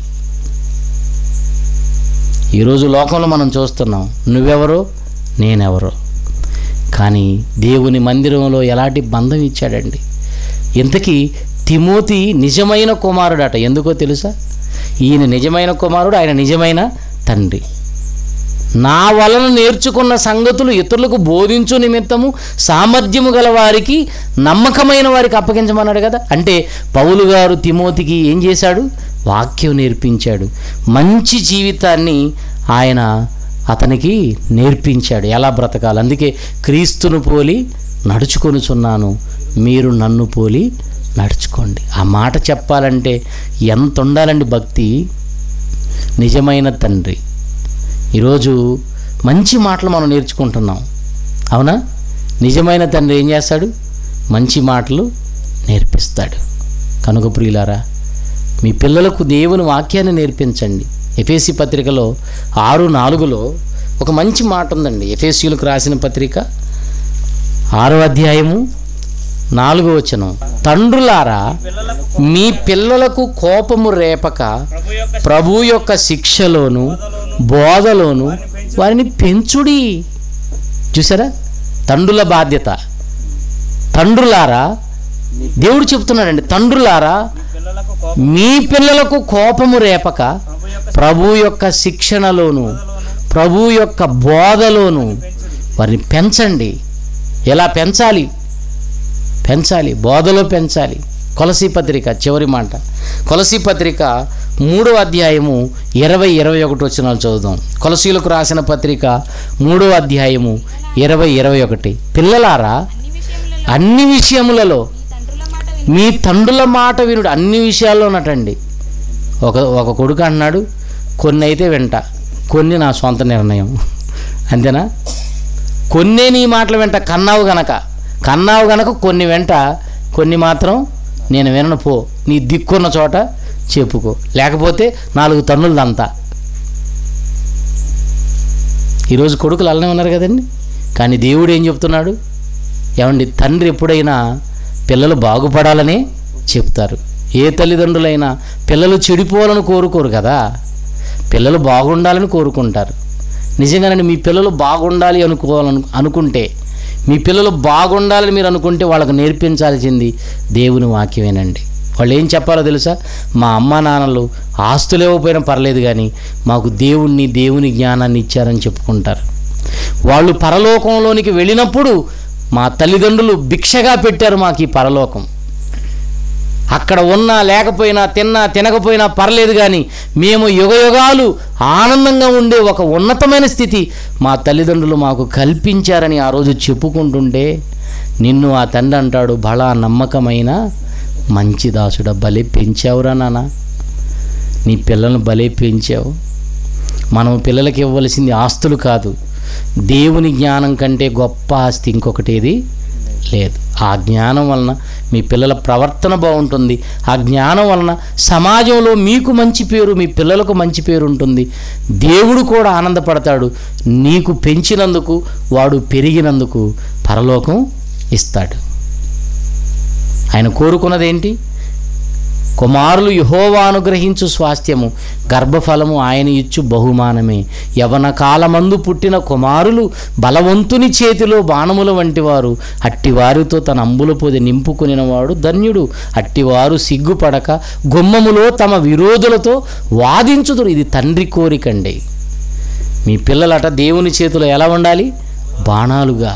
ఈరోజు లోకంలో మనం చూస్తున్నాం నువ్వెవరో నేనెవరో కానీ దేవుని మందిరంలో ఎలాంటి బంధం ఇచ్చాడండి ఇంతకీ తిమోతి నిజమైన కుమారుడట ఎందుకో తెలుసా ఈయన నిజమైన కుమారుడు ఆయన నిజమైన తండ్రి నా వలన నేర్చుకున్న సంగతులు ఇతరులకు బోధించు నిమిత్తము సామర్థ్యము గల వారికి నమ్మకమైన వారికి అప్పగించమన్నాడు కదా అంటే పౌలు గారు తిమోతికి ఏం చేశాడు వాక్యం నేర్పించాడు మంచి జీవితాన్ని ఆయన అతనికి నేర్పించాడు ఎలా బ్రతకాలి అందుకే క్రీస్తును పోలి నడుచుకొనుచున్నాను మీరు నన్ను పోలి నడుచుకోండి ఆ మాట చెప్పాలంటే ఎంత ఉండాలండి భక్తి నిజమైన తండ్రి ఈరోజు మంచి మాటలు మనం నేర్చుకుంటున్నాం అవునా నిజమైన తండ్రి ఏం చేస్తాడు మంచి మాటలు నేర్పిస్తాడు కనుక ప్రియులారా మీ పిల్లలకు దేవుని వాక్యాన్ని నేర్పించండి ఎఫేసి పత్రికలో ఆరు నాలుగులో ఒక మంచి మాట ఉందండి ఎఫేసీలకు రాసిన పత్రిక ఆరో అధ్యాయము నాలుగో వచనం తండ్రులారా మీ పిల్లలకు కోపము రేపక ప్రభు యొక్క ప్రభు యొక్క శిక్షలోను బోధలోను వారిని పెంచుడి చూసారా తండ్రుల బాధ్యత తండ్రులారా దేవుడు చెప్తున్నాడండి తండ్రులారా పిల్లలకు కోపం మీ పిల్లలకు కోపము రేపక ప్రభు యొక్క ప్రభు యొక్క శిక్షణలోను ప్రభు యొక్క బోధలోను వారిని పెంచండి ఎలా పెంచాలి పెంచాలి బోధలో పెంచాలి కొలసి పత్రిక చివరి మాట కొలసి పత్రిక మూడో అధ్యాయము ఇరవై ఇరవై ఒకటి వచ్చినాలు చదువుదాం కొలసీలకు రాసిన పత్రిక మూడో అధ్యాయము ఇరవై ఇరవై ఒకటి పిల్లలారా అన్ని విషయములలో అన్ని విషయములలో మీ తండ్రుల మాట మీ తండ్రుల మాట వినుడి వినుడు అన్ని విషయాల్లోనటండి ఒక ఒక కొడుకు అన్నాడు కొన్ని అయితే వెంట కొన్ని నా సొంత నిర్ణయం అంతేనా కొన్నే నీ మాటలు వెంట కన్నావు గనక కన్నావు గనక కొన్ని వెంట కొన్ని మాత్రం నేను వినను పో నీ దిక్కున్న చోట చెప్పుకో లేకపోతే నాలుగు తన్నులదంతా ఈరోజు కొడుకులు అలానే ఉన్నారు కదండి కానీ దేవుడు ఏం చెప్తున్నాడు ఏమండి తండ్రి ఎప్పుడైనా పిల్లలు బాగుపడాలని చెప్తారు ఏ తల్లిదండ్రులైనా పిల్లలు చెడిపోవాలని కోరుకోరు కదా పిల్లలు బాగుండాలని కోరుకుంటారు నిజంగానే మీ పిల్లలు బాగుండాలి అనుకోవాలను అనుకుంటే మీ పిల్లలు బాగుండాలని మీరు అనుకుంటే వాళ్ళకు నేర్పించాల్సింది దేవుని వాక్యమేనండి వాళ్ళు ఏం చెప్పాలో తెలుసా మా అమ్మ నాన్నలు ఆస్తులు ఇవ్వకపోయినా పర్లేదు కానీ మాకు దేవుణ్ణి దేవుని జ్ఞానాన్ని ఇచ్చారని చెప్పుకుంటారు వాళ్ళు పరలోకంలోనికి వెళ్ళినప్పుడు మా తల్లిదండ్రులు భిక్షగా పెట్టారు మాకు ఈ పరలోకం అక్కడ ఉన్నా లేకపోయినా తిన్నా తినకపోయినా పర్లేదు కానీ మేము యుగయుగాలు ఆనందంగా ఉండే ఒక ఉన్నతమైన స్థితి మా తల్లిదండ్రులు మాకు కల్పించారని ఆ రోజు చెప్పుకుంటుంటే నిన్ను ఆ తండ్రి అంటాడు బలా నమ్మకమైన మంచి దాసుడ బలి పెంచావురా నాన్న నీ పిల్లలను బలి పెంచావు మనం పిల్లలకి ఇవ్వవలసింది ఆస్తులు కాదు దేవుని జ్ఞానం కంటే గొప్ప ఆస్తి ఇంకొకటి ఏది లేదు ఆ జ్ఞానం వలన మీ పిల్లల ప్రవర్తన బాగుంటుంది ఆ జ్ఞానం వలన సమాజంలో మీకు మంచి పేరు మీ పిల్లలకు మంచి పేరు ఉంటుంది దేవుడు కూడా ఆనందపడతాడు నీకు పెంచినందుకు వాడు పెరిగినందుకు పరలోకం ఇస్తాడు ఆయన కోరుకున్నది ఏంటి కుమారులు యహోవా అనుగ్రహించు స్వాస్థ్యము గర్భఫలము ఆయన ఇచ్చు బహుమానమే యవన కాలమందు పుట్టిన కుమారులు బలవంతుని చేతిలో బాణముల వంటివారు అట్టివారితో తన అంబుల పొది నింపుకునినవాడు ధన్యుడు అట్టివారు సిగ్గుపడక గుమ్మములో తమ విరోధులతో వాదించుదురు ఇది తండ్రి కోరికండి మీ పిల్లలట దేవుని చేతిలో ఎలా ఉండాలి బాణాలుగా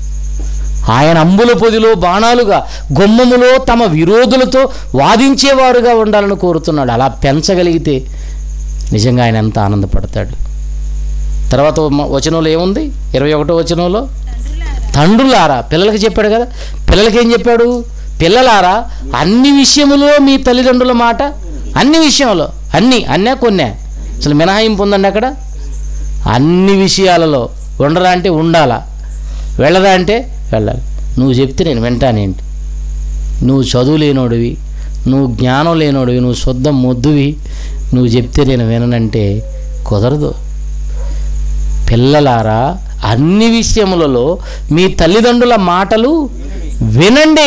ఆయన అంబుల పొదిలో బాణాలుగా గుమ్మములో తమ విరోధులతో వాదించేవారుగా ఉండాలని కోరుతున్నాడు అలా పెంచగలిగితే నిజంగా ఆయన ఎంత ఆనందపడతాడు తర్వాత మ- వచనంలో ఏముంది ఇరవై ఒకటో వచనంలో తండ్రులారా పిల్లలకి చెప్పాడు కదా పిల్లలకి ఏం చెప్పాడు పిల్లలారా అన్ని విషయములో మీ తల్లిదండ్రుల మాట అన్ని విషయంలో అన్ని అన్నే కొన్నే అసలు మినహాయింపు ఉందండి అక్కడ అన్ని విషయాలలో ఉండరా అంటే ఉండాలా వెళ్ళదా అంటే వెళ్ళాలి నువ్వు చెప్తే నేను వింటానేంటి నువ్వు చదువు లేనోడివి నువ్వు జ్ఞానం లేనోడివి నువ్వు శుద్ధ మొద్దువి నువ్వు చెప్తే నేను విననంటే కుదరదు పిల్లలారా అన్ని విషయములలో మీ తల్లిదండ్రుల మాటలు వినండి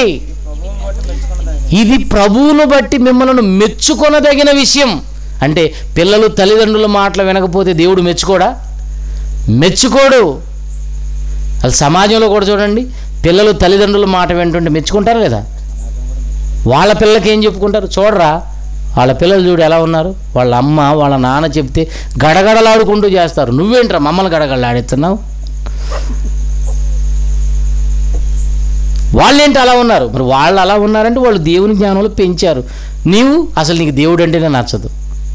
ఇది ప్రభువును బట్టి మిమ్మల్ని మెచ్చుకొనదగిన విషయం అంటే పిల్లలు తల్లిదండ్రుల మాటలు వినకపోతే దేవుడు మెచ్చుకోడా మెచ్చుకోడు అది సమాజంలో కూడా చూడండి పిల్లలు తల్లిదండ్రుల మాట వింటుంటే మెచ్చుకుంటారు కదా వాళ్ళ పిల్లలకి ఏం చెప్పుకుంటారు చూడరా వాళ్ళ పిల్లలు చూడు ఎలా ఉన్నారు వాళ్ళ అమ్మ వాళ్ళ నాన్న చెప్తే గడగడలాడుకుంటూ చేస్తారు నువ్వేంట్రా మమ్మల్ని గడగడలాడిస్తున్నావు వాళ్ళేంటి అలా ఉన్నారు మరి వాళ్ళు అలా ఉన్నారంటే వాళ్ళు దేవుని జ్ఞానంలో పెంచారు నీవు అసలు నీకు దేవుడు అంటేనే నచ్చదు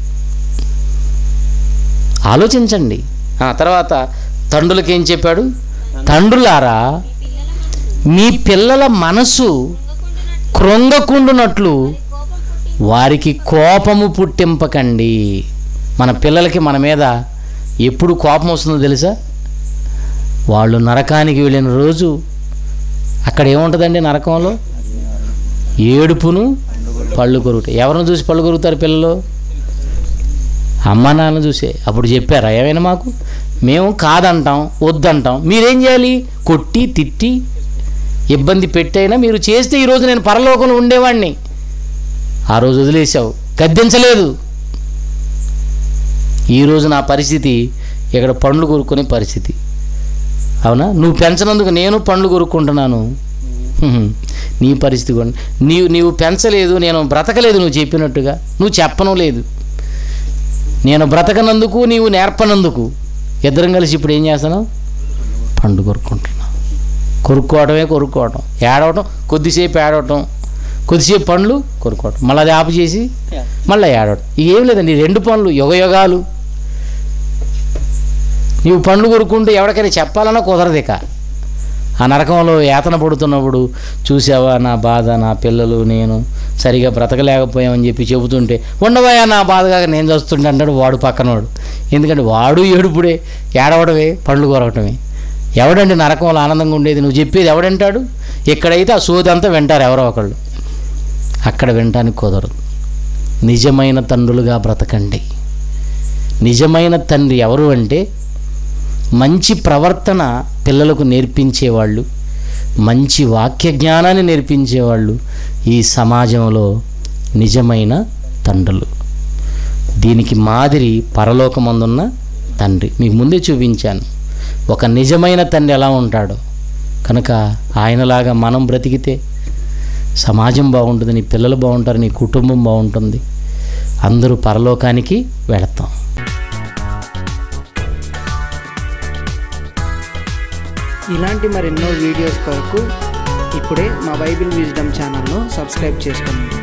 ఆలోచించండి ఆ తర్వాత తండ్రులకి ఏం చెప్పాడు తండ్రులారా మీ పిల్లల మనసు కృంగకుండునట్లు వారికి కోపము పుట్టింపకండి మన పిల్లలకి మన మీద ఎప్పుడు కోపం వస్తుందో తెలుసా వాళ్ళు నరకానికి వెళ్ళిన రోజు అక్కడ ఏముంటుందండి నరకంలో ఏడుపును పళ్ళు కొరుకుతాయి ఎవరిని చూసి పళ్ళు కొరుకుతారు పిల్లలు అమ్మ నాన్న చూసే అప్పుడు చెప్పారా ఏమైనా మాకు మేము కాదంటాం వద్దంటాం మీరేం చేయాలి కొట్టి తిట్టి ఇబ్బంది పెట్టైనా మీరు చేస్తే ఈరోజు నేను పరలోకంలో ఉండేవాడిని ఆ రోజు వదిలేసావు గద్దించలేదు ఈరోజు నా పరిస్థితి ఇక్కడ పండ్లు కొరుక్కునే పరిస్థితి అవునా నువ్వు పెంచనందుకు నేను పండ్లు కొరుక్కుంటున్నాను హ్మ్. నీ పరిస్థితి కూడా నీవు నీవు పెంచలేదు నేను బ్రతకలేదు నువ్వు చెప్పినట్టుగా నువ్వు చెప్పను లేదు నేను బ్రతకనందుకు నీవు నేర్పనందుకు ఇద్దరం కలిసి ఇప్పుడు ఏం చేస్తున్నావు పండు కొరుక్కుంటున్నావు కొరుక్కోవడమే కొరుక్కోవడం ఏడవటం కొద్దిసేపు ఏడవటం కొద్దిసేపు పండ్లు కొరుక్కోవటం మళ్ళీ అది ఆపు చేసి మళ్ళీ ఏడవటం ఏం లేదండి ఈ రెండు పనులు యుగ యుగాలు నీవు పండ్లు కొరుక్కుంటూ ఎవరికైనా చెప్పాలన్నా కుదరదు ఇక ఆ నరకంలో యాతన పడుతున్నప్పుడు చూసావా నా బాధ నా పిల్లలు నేను సరిగా బ్రతకలేకపోయామని చెప్పి చెబుతుంటే ఉండవయా నా బాధగా నేను చూస్తుంటే అంటాడు వాడు పక్కనవాడు ఎందుకంటే వాడు ఏడుపుడే ఏడవడమే పండ్లు కొరకటమే ఎవడండి నరకంలో ఆనందంగా ఉండేది నువ్వు చెప్పేది ఎవడంటాడు ఇక్కడైతే ఆ సోది అంతా వింటారు ఎవరో ఒకళ్ళు అక్కడ వినటానికి కుదరదు నిజమైన తండ్రులుగా బ్రతకండి నిజమైన తండ్రి ఎవరు అంటే మంచి ప్రవర్తన పిల్లలకు నేర్పించేవాళ్ళు మంచి వాక్య జ్ఞానాన్ని నేర్పించేవాళ్ళు ఈ సమాజంలో నిజమైన తండ్రులు దీనికి మాదిరి పరలోకమందున్న తండ్రి మీకు ముందే చూపించాను ఒక నిజమైన తండ్రి ఎలా ఉంటాడో కనుక ఆయనలాగా మనం బ్రతికితే సమాజం బాగుంటుంది నీ పిల్లలు బాగుంటారు నీ కుటుంబం బాగుంటుంది అందరూ పరలోకానికి వెళతాం ఇలాంటి మరెన్నో వీడియోస్ కొరకు ఇప్పుడే మా బైబిల్ విజ్డమ్ ఛానల్ను సబ్స్క్రైబ్ చేసుకోండి